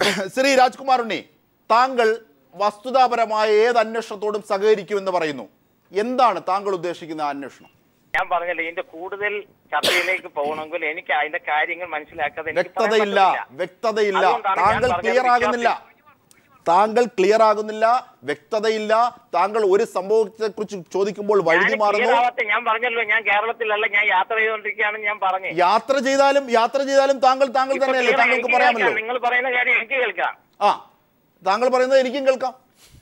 ശ്രീ രാജ്കുമാർ ഉണ്ണി താങ്കൾ വസ്തുതാപരമായ ഏത് അന്വേഷണത്തോടും സഹകരിക്കുമെന്ന് പറയുന്നു എന്താണ് താങ്കൾ ഉദ്ദേശിക്കുന്ന ആ അന്വേഷണം ഞാൻ പറഞ്ഞല്ലോ ഇതിന്റെ കൂടുതൽ ചർച്ചയിലേക്ക് പോകണമെങ്കിൽ എനിക്ക് അതിന്റെ കാര്യങ്ങൾ മനസ്സിലാക്കാതെ എനിക്ക് പറയാൻ വ്യക്തതയില്ല പറ്റുന്നില്ല. വ്യക്തതയില്ല അതുകൊണ്ടാണ് ഞാൻ താങ്കൾ പറഞ്ഞത് ക്ലിയർ ആകുന്നില്ല താങ്കൾ ക്ലിയർ ആകുന്നില്ല വ്യക്തതയില്ല താങ്കൾ ഒരു സംഭവത്തെ കുറിച്ച് ചോദിക്കുമ്പോൾ ഞാൻ വഴുതി മാറുന്നു clear ആവാത്ത ഞാൻ പറഞ്ഞല്ലോ ഞാൻ കേരളത്തിലല്ല ഞാൻ യാത്ര ചെയ്തുകൊണ്ടിരിക്കുകയാണെന്ന് ഞാൻ പറഞ്ഞു യാത്ര ചെയ്താലും യാത്ര ചെയ്താലും താങ്കൾ താങ്കൾ ഇപ്പൊ തന്നെയല്ലേ clear ആയി. താങ്കൾക്ക് എനിക്ക് പറയാമല്ലോ കേൾക്കാം. നിങ്ങൾ പറയുന്ന കാര്യം എനിക്ക് കേൾക്കാം ആ താങ്കൾ പറയുന്നത് എനിക്കും കേൾക്കാം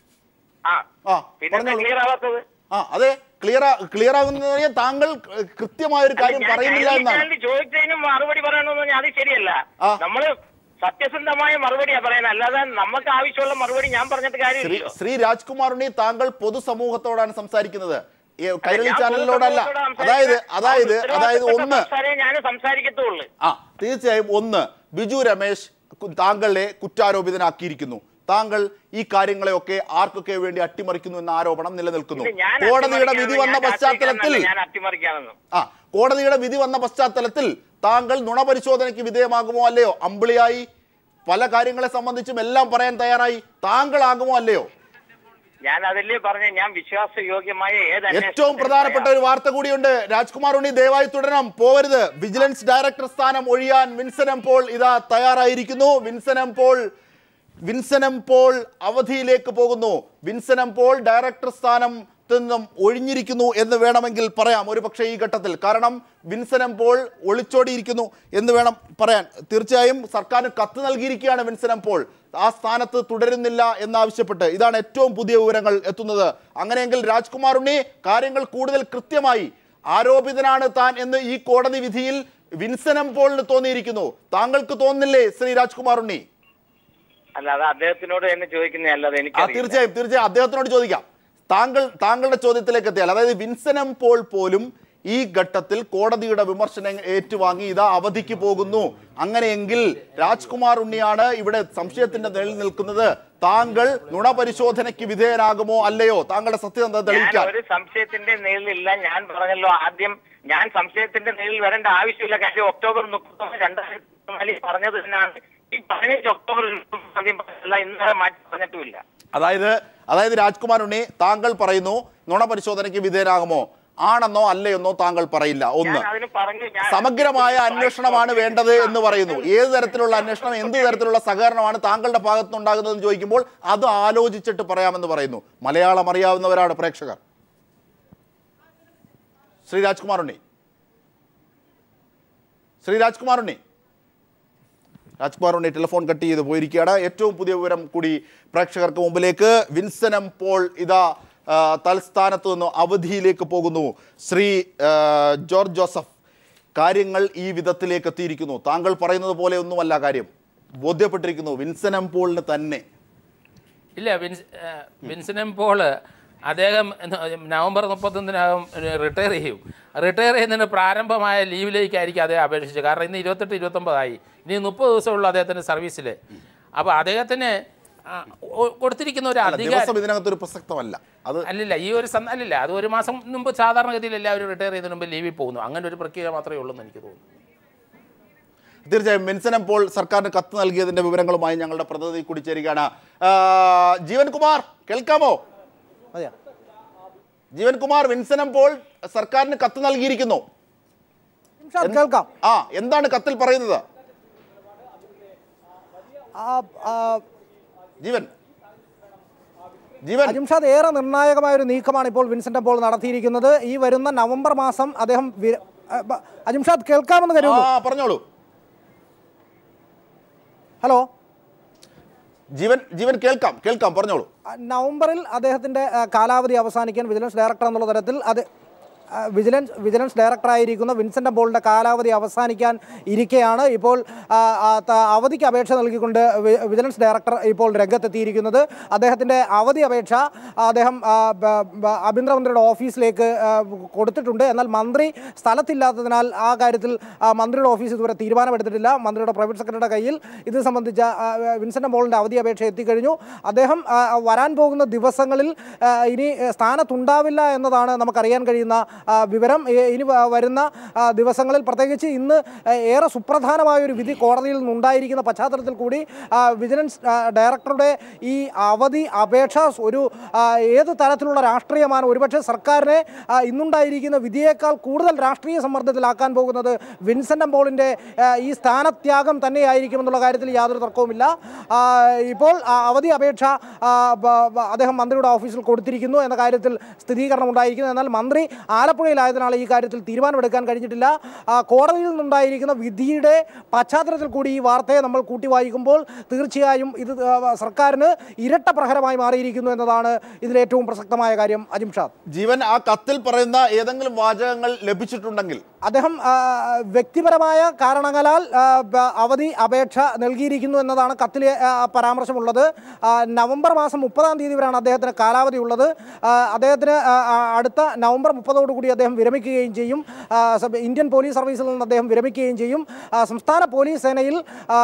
ആ ആ പിന്നെ പറഞ്ഞോളൂ ക്ലിയർ ആവാത്തത് ആ അതെ ക്ലിയർ ക്ലിയർ ആകുന്നത് പറഞ്ഞാൽ താങ്കൾ ഏഹ്, കൃത്യമായ ഒരു കാര്യം ഞാൻ പറയുന്നില്ല ചൈനീസ് എന്നാണ് ചാനലിൽ ചോദിച്ചതിന് മറുപടി പറയണമെന്ന് പറഞ്ഞാൽ അത് ശരിയല്ല ആ. നമ്മള് സത്യസന്ധമായ മറുപടിയാ പറയുന്നത് അല്ലാതെ നമുക്ക് ആവശ്യമുള്ള മറുപടി ഞാൻ പറഞ്ഞിട്ട് ശ്രീ കാര്യമില്ല ശ്രീ രാജ്കുമാർ ഉണ്ണി താങ്കൾ പൊതുസമൂഹത്തോടാണ് സംസാരിക്കുന്നത് ഈ കൈരളി ഞാൻ ചാനലിനോടല്ല പൊതുസമൂഹത്തോട് അതായത് സംസാരിക്കുന്ന- അതായത് ആ അതായത് ഉത്തരവാദിത്തപ്പെട്ട ഒന്ന് സംസാരമേ ഞാൻ സംസാരിക്കത്തുള്ളൂ ആ തീർച്ചയായും ഒന്ന് ബിജു രമേശ് കു- താങ്കളെ കുറ്റാരോപിതനാക്കിയിരിക്കുന്നു താങ്കൾ ഈ കാര്യങ്ങളെയൊക്കെ ആർക്കൊക്കെ വേണ്ടി അട്ടിമറിക്കുന്നു എന്ന ആരോപണം നിലനിൽക്കുന്നു ഇത് ഞാൻ കോടതിയുടെ വിധി വന്ന അട്ടിമറിക്കാനല്ല, പശ്ചാത്തലത്തിൽ ഞാൻ അട്ടിമറിക്കാനെന്നും ആ കോടതിയുടെ വിധി വന്ന പശ്ചാത്തലത്തിൽ താങ്കൾ നുണപരിശോധനയ്ക്ക് വിധേയമാകുമോ അല്ലയോ അമ്പിളിയായി പല കാര്യങ്ങളെ സംബന്ധിച്ചും എല്ലാം പറയാൻ തയ്യാറായി താങ്കളാകുമോ അല്ലയോ ഞാൻ അതിലേ പറഞ്ഞ ഞാൻ വിശ്വാസയോഗ്യമായ ഏത് ഏറ്റവും അന്വേഷണത്തിനും പ്രധാനപ്പെട്ട ഒരു വാർത്ത കൂടിയുണ്ട് രാജ്കുമാർ ഉണ്ണി ദയവായി തുടരണം പോവരുത് വിജിലൻസ് ഡയറക്ടർ സ്ഥാനം ഒഴിയാൻ വിൻസനം പോൾ ഇതാ തയ്യാറായിരിക്കുന്നു വിൻസനം പോൾ വിൻസനം പോൾ അവധിയിലേക്ക് പോകുന്നു വിൻസനം പോൾ ഡയറക്ടർ സ്ഥാനം നിന്നും ഒഴിഞ്ഞിരിക്കുന്നു എന്ന് വേണമെങ്കിൽ പറയാം ഒരു പക്ഷേ ഈ ഘട്ടത്തിൽ കാരണം വിൻസനം പോൾ ഒളിച്ചോടിയിരിക്കുന്നു എന്ന് വേണം പറയാൻ തീർച്ചയായും സർക്കാരിന് കത്ത് നൽകിയിരിക്കുകയാണ് വിൻസനം പോൾ ആ സ്ഥാനത്ത് തുടരുന്നില്ല എന്നാവശ്യപ്പെട്ട് ഇതാണ് ഏറ്റവും പുതിയ വിവരങ്ങൾ എത്തുന്നത് അങ്ങനെയെങ്കിൽ രാജ്കുമാർ ഉണ്ണി കാര്യങ്ങൾ കൂടുതൽ കൃത്യമായി ആരോപിതനാണ് താൻ എന്ന് ഈ കോടതി വിധിയിൽ വിൻസനം പോളിന് തോന്നിയിരിക്കുന്നു താങ്കൾക്ക് തോന്നുന്നില്ലേ ശ്രീ രാജ്കുമാർ ഉണ്ണി അല്ല അത് അദ്ദേഹത്തിനോട് തന്നെ ചോദിക്കുന്നതല്ലാതെ ആ എനിക്ക് തീർച്ചയായും തീർച്ചയായും അദ്ദേഹത്തിനോട് ചോദിക്കാം താങ്കൾ താങ്കളുടെ ചോദ്യത്തിലേക്ക് എത്തിയാൽ അതായത് വിൻസനം പോൾ പോലും ഈ ഘട്ടത്തിൽ കോടതിയുടെ വിമർശനം ഏറ്റുവാങ്ങി ഇതാ അവധിക്ക് പോകുന്നു അങ്ങനെയെങ്കിൽ രാജ്കുമാർ ഉണ്ണിയാണ് ഇവിടെ സംശയത്തിന്റെ നിഴലിൽ നിൽക്കുന്നത് താങ്കൾ നുണപരിശോധനയ്ക്ക് വിധേയനാകുമോ അല്ലയോ താങ്കളുടെ സത്യസന്ധത ഞാൻ തെളിയിക്കാൻ ഒരു സംശയത്തിന്റെ നിഴലില്ല ഞാൻ പറഞ്ഞല്ലോ ആദ്യം ഞാൻ സംശയത്തിന്റെ നിഴലിൽ വരേണ്ട ആവശ്യമില്ല കാര്യം ഒക്ടോബർ മുപ്പത്തൊന്ന് രണ്ടായിരത്തി പതിനാലിൽ പറഞ്ഞത് തന്നെയാണ് ഈ പതിനഞ്ച് ഒക്ടോബർ അല്ല ഇന്നലെ മാറ്റി പറഞ്ഞിട്ടുമില്ല അതായത് അതായത് രാജ്കുമാർ ഉണ്ണി താങ്കൾ പറയുന്നു നുണപരിശോധനയ്ക്ക് വിധേയനാകുമോ ആണെന്നോ അല്ലയെന്നോ താങ്കൾ പറയില്ല ഒന്ന് ഞാൻ അതിന് പറഞ്ഞു ഞാൻ സമഗ്രമായ അന്വേഷണമാണ് വേണ്ടത് എന്ന് പറയുന്നു ഏത് തരത്തിലുള്ള അന്വേഷണം എന്ത് തരത്തിലുള്ള സഹകരണമാണ് താങ്കളുടെ ഭാഗത്തുനിന്നുണ്ടാകുന്നതെന്ന് ചോദിക്കുമ്പോൾ അത് ആലോചിച്ചിട്ട് പറയാമെന്ന് പറയുന്നു മലയാളം അറിയാവുന്നവരാണ് പ്രേക്ഷകർ ശ്രീ രാജ്കുമാർ ഉണ്ണി ശ്രീ രാജ്കുമാർ ഉണ്ണി രാജ്കുമാർ ഉണ്ണി ടെലിഫോൺ കട്ട് ചെയ്ത് പോയിരിക്കുകയാണ് ഏറ്റവും പുതിയ വിവരം കൂടി പ്രേക്ഷകർക്ക് മുമ്പിലേക്ക് വിൻസനം പോൾ ഇതാ ആ, തൽസ്ഥാനത്ത് നിന്ന് അവധിയിലേക്ക് പോകുന്നു ശ്രീ ആ, ജോർജ് ജോസഫ് കാര്യങ്ങൾ ഈ വിധത്തിലേക്ക് എത്തിയിരിക്കുന്നു താങ്കൾ പറയുന്നത് പോലെ ഒന്നുമല്ല കാര്യം ബോധ്യപ്പെട്ടിരിക്കുന്നു വിൻസനം പോളിന് തന്നെ ഇല്ല വിൻസ് ആ, വിൻസനം പോള് അദ്ദേഹം നവംബർ മുപ്പത്തൊന്നിനകം റിട്ടയർ ചെയ്യും റിട്ടയർ ചെയ്യുന്നതിന് പ്രാരംഭമായ ലീവിലേക്കായിരിക്കും അദ്ദേഹം അപേക്ഷിച്ചത് കാരണം ഇന്ന് ഇരുപത്തെട്ട് ഇരുപത്തൊമ്പതായി ഇനി മുപ്പത് ദിവസമുള്ളൂ അദ്ദേഹത്തിൻ്റെ സർവീസിൽ അപ്പോൾ അദ്ദേഹത്തിന് ആ, ഒ- കൊടുത്തിരിക്കുന്ന ഒരു അല്ല, അധികാരം ദിവസം ഇതിനകത്തൊരു പ്രസക്തമല്ല അത് അല്ലല്ല ഈ ഒരു സന്ദ അല്ലല്ല അത് ഒരു മാസം മുമ്പ് സാധാരണഗതിയിൽ എല്ലാവരും റിട്ടയർ ചെയ്യുന്നതിന് മുമ്പ് ലീവിൽ പോകുന്നു അങ്ങനെ ഒരു പ്രക്രിയ മാത്രമേ ഉള്ളൂ എന്ന് എനിക്ക് തോന്നുന്നു തീർച്ചയായും വിൻസനം പോൾ സർക്കാരിന് കത്ത് നൽകിയതിന്റെ വിവരങ്ങളുമായി ഞങ്ങളുടെ പ്രതിനിധി കൂടി ചേരുകയാണ് ആ, ജീവൻ കുമാർ കേൾക്കാമോ അതെയോ ജീവൻ കുമാർ വിൻസനം പോൾ സർക്കാരിന് കത്ത് നൽകിയിരിക്കുന്നു നിമിഷം കേൾക്കാം ആ എന്താണ് കത്തിൽ പറയുന്നത് ആ, ആ, ജീവൻ ജീവൻ അജിംഷാദ് ഏറെ നിർണായകമായ ഒരു നീക്കമാണ് ഇപ്പോൾ വിൻസെന്റ് പോൾ നടത്തിയിരിക്കുന്നത് ഈ വരുന്ന നവംബർ മാസം അദ്ദേഹം വി- ആ, ബ- അജിംഷാദ് കേൾക്കാമെന്ന് ആ കരുതുന്നു പറഞ്ഞോളൂ ഹലോ ജീവൻ ജീവൻ കേൾക്കാം കേൾക്കാം പറഞ്ഞോളൂ ആ, നവംബറിൽ അദ്ദേഹത്തിന്റെ ആ, കാലാവധി അവസാനിക്കാൻ വിജിലൻസ് ഡയറക്ടർ എന്നുള്ള തരത്തിൽ അത് ആ, വിജിലൻസ് വിജിലൻസ് ഡയറക്ടറായിരിക്കുന്ന വിൻസെന്റ് പോളിന്റെ കാലാവധി അവസാനിക്കാൻ ഇരിക്കെയാണ് ഇപ്പോൾ ആ, ആ, ത- അവധിക്ക് അപേക്ഷ നൽകിക്കൊണ്ട് വി- വിജിലൻസ് ഡയറക്ടർ ഇപ്പോൾ രംഗത്തെത്തിയിരിക്കുന്നത് അദ്ദേഹത്തിന്റെ അവധി അപേക്ഷ അദ്ദേഹം ആ, ബ- ബ- ആഭ്യന്തരമന്ത്രിയുടെ ഓഫീസിലേക്ക് ആ, കൊടുത്തിട്ടുണ്ട് എന്നാൽ മന്ത്രി സ്ഥലത്തില്ലാത്തതിനാൽ ആ കാര്യത്തിൽ ആ, മന്ത്രിയുടെ ഓഫീസ് ഇതുവരെ തീരുമാനമെടുത്തിട്ടില്ല മന്ത്രിയുടെ പ്രൈവറ്റ് സെക്രട്ടറിയുടെ കയ്യിൽ ഇത് സംബന്ധിച്ച ആ, വിൻസെന്റ് പോളിന്റെ അവധി അപേക്ഷ എത്തിക്കഴിഞ്ഞു അദ്ദേഹം ആ, വരാൻ പോകുന്ന ദിവസങ്ങളിൽ ആ, ഇനി സ്ഥാനത്തുണ്ടാവില്ല എന്നതാണ് നമുക്കറിയാൻ കഴിയുന്ന ആ, വിവരം ഏ- ഇനി വ- വരുന്ന ആ, ദിവസങ്ങളിൽ പ്രത്യേകിച്ച് ഇന്ന് ആ, ഏറെ സുപ്രധാനമായ ഒരു വിധി കോടതിയിൽ നിന്നുണ്ടായിരിക്കുന്ന പശ്ചാത്തലത്തിൽ കൂടി ആ, വിജിലൻസ് ആ, ഡയറക്ടറുടെ ഈ അവധി അപേക്ഷ ഒരു ആ, ഏത് തരത്തിലുള്ള രാഷ്ട്രീയമാണ് ഒരുപക്ഷെ സർക്കാരിനെ ആ, ഇന്നുണ്ടായിരിക്കുന്ന വിധിയേക്കാൾ കൂടുതൽ രാഷ്ട്രീയ സമ്മർദ്ദത്തിലാക്കാൻ പോകുന്നത് വിൻസെൻ്റ് അമ്പോളിൻ്റെ ഈ സ്ഥാനത്യാഗം തന്നെയായിരിക്കുമെന്നുള്ള കാര്യത്തിൽ യാതൊരു തർക്കവുമില്ല ആ, ഇപ്പോൾ ആ അവധി അപേക്ഷ ആ, ബ- ബ- അദ്ദേഹം മന്ത്രിയുടെ ഓഫീസിൽ കൊടുത്തിരിക്കുന്നു എന്ന കാര്യത്തിൽ സ്ഥിരീകരണം ഉണ്ടായിരിക്കുന്നു എന്നാൽ മന്ത്രി ആലപ്പുഴയിലായതിനാൽ ഈ കാര്യത്തിൽ തീരുമാനമെടുക്കാൻ കഴിഞ്ഞിട്ടില്ല ആ, കോടതിയിൽ നിന്നുണ്ടായിരിക്കുന്ന വിധിയുടെ പശ്ചാത്തലത്തിൽ കൂടി ഈ വാർത്തയെ നമ്മൾ കൂട്ടി വായിക്കുമ്പോൾ തീർച്ചയായും ഇത് ആ, സർക്കാരിന് ഇരട്ട പ്രഹരമായി മാറിയിരിക്കുന്നു എന്നതാണ് ഇതിൽ ഏറ്റവും പ്രസക്തമായ കാര്യം അജിംഷാദ് ജീവൻ ആ കത്തിൽ പറയുന്ന ഏതെങ്കിലും വാചകങ്ങൾ ലഭിച്ചിട്ടുണ്ടെങ്കിൽ അദ്ദേഹം ആ, വ്യക്തിപരമായ കാരണങ്ങളാൽ ആ, ബ- അവധി അപേക്ഷ നൽകിയിരിക്കുന്നു എന്നതാണ് കത്തിലെ ആ, പരാമർശമുള്ളത് ആ, നവംബർ മാസം മുപ്പതാം തീയതി വരെയാണ് അദ്ദേഹത്തിന് കാലാവധി ഉള്ളത് ആ, അദ്ദേഹത്തിന് ആ, ആ, അടുത്ത നവംബർ മുപ്പതോടുകൂടി അദ്ദേഹം വിരമിക്കുകയും ചെയ്യും ആ, സബ് ഇന്ത്യൻ പോലീസ് സർവീസിൽ നിന്ന് അദ്ദേഹം വിരമിക്കുകയും ചെയ്യും ആ, സംസ്ഥാന പോലീസ് സേനയിൽ ആ,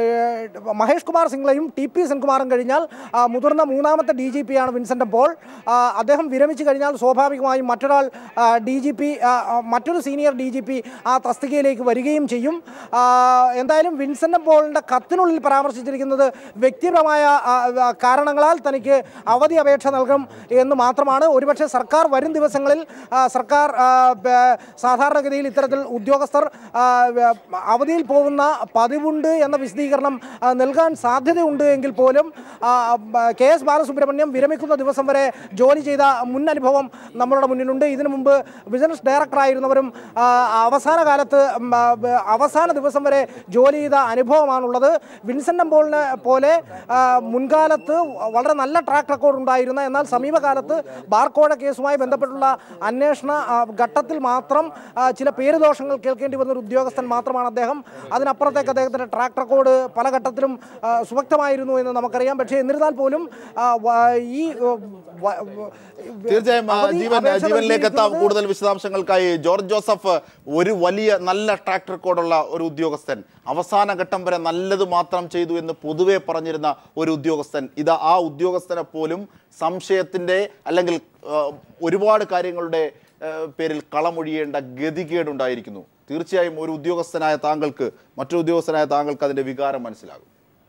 വേ- മഹേഷ് കുമാർ സിംഗ്ലയും ടി പി സെൻകുമാറും കഴിഞ്ഞാൽ ആ, മുതിർന്ന മൂന്നാമത്തെ ഡി ജി പി ആണ് വിൻസെൻ്റ് പോൾ ആ, അദ്ദേഹം വിരമിച്ചു കഴിഞ്ഞാൽ സ്വാഭാവികമായും മറ്റൊരാൾ ഡി ജി പി മറ്റൊരു സീനിയർ ഡി ജി പി ആ തസ്തികയിലേക്ക് വരികയും ചെയ്യും ആ, എന്തായാലും വിൻസെൻ്റ് പോളിൻ്റെ കത്തിനുള്ളിൽ പരാമർശിച്ചിരിക്കുന്നത് വ്യക്തിപരമായ ആ, ആ, കാരണങ്ങളാൽ തനിക്ക് അവധി അപേക്ഷ നൽകും എന്ന് മാത്രമാണ് ഒരുപക്ഷെ സർക്കാർ വരും ദിവസങ്ങളിൽ ആ, സർക്കാർ ആ, ബ- സാധാരണഗതിയിൽ ഇത്തരത്തിൽ ഉദ്യോഗസ്ഥർ ആ, വ- അവധിയിൽ പോകുന്ന പതിവുണ്ട് എന്ന വിശദീകരണം ആ, നൽകാൻ സാധ്യതയുണ്ട് എങ്കിൽ പോലും ആ, ബ- കെ എസ് ബാലസുബ്രഹ്മണ്യം വിരമിക്കുന്ന ദിവസം വരെ ജോലി ചെയ്ത മുൻ അനുഭവം നമ്മളുടെ മുന്നിലുണ്ട് ഇതിനു മുമ്പ് ബിസിനസ് ഡയറക്ടറായിരുന്നവരും ആ, അവസാന കാലത്ത് ഉം, ആ, ബ- അവസാന ദിവസം വരെ ജോലി ചെയ്ത അനുഭവമാണുള്ളത് വിൻസെൻ്റ് അമ്പോളിനെ പോലെ ആ, മുൻകാലത്ത് വളരെ നല്ല ട്രാക്ക് റെക്കോർഡ് ഉണ്ടായിരുന്ന എന്നാൽ സമീപകാലത്ത് ബാർക്കോഴ കേസുമായി ബന്ധപ്പെട്ടുള്ള അന്വേഷണ ആ, ഘട്ടത്തിൽ മാത്രം ആ, ചില പേരുദോഷങ്ങൾ കേൾക്കേണ്ടി വന്ന ഒരു ഉദ്യോഗസ്ഥൻ മാത്രമാണ് അദ്ദേഹം അതിനപ്പുറത്തേക്ക് അദ്ദേഹത്തിൻ്റെ ട്രാക്ക് റെക്കോർഡ് പല ഘട്ടത്തിലും ആ, സുവക്തമായിരുന്നു എന്ന് നമുക്കറിയാം പക്ഷേ എന്നിരുന്നാൽ പോലും ആ, വ- ഈ വ- വ- തീർച്ചയായും ആ, അവധി ജീവൻ അപേക്ഷ ജീവനിലേക്ക് എത്താം നൽകിയിരിക്കുന്നത് കൂടുതൽ വിശദാംശങ്ങൾക്കായി ജോർജ് ജോസഫ് ഒരു വലിയ നല്ല ട്രാക്ക് റെക്കോർഡുള്ള ഒരു ഉദ്യോഗസ്ഥൻ അവസാന ഘട്ടം വരെ നല്ലത് മാത്രം ചെയ്തു എന്ന് പൊതുവെ പറഞ്ഞിരുന്ന ഒരു ഉദ്യോഗസ്ഥൻ ഇത് ആ ഉദ്യോഗസ്ഥനെ പോലും സംശയത്തിൻ്റെ അല്ലെങ്കിൽ ആ, ഒരുപാട് കാര്യങ്ങളുടെ ആ, പേരിൽ കളമൊഴിയേണ്ട ഗതികേടുണ്ടായിരിക്കുന്നു തീർച്ചയായും ഒരു ഉദ്യോഗസ്ഥനായ താങ്കൾക്ക് മറ്റൊരു ഉദ്യോഗസ്ഥനായ താങ്കൾക്ക് അതിൻ്റെ വികാരം മനസ്സിലാകും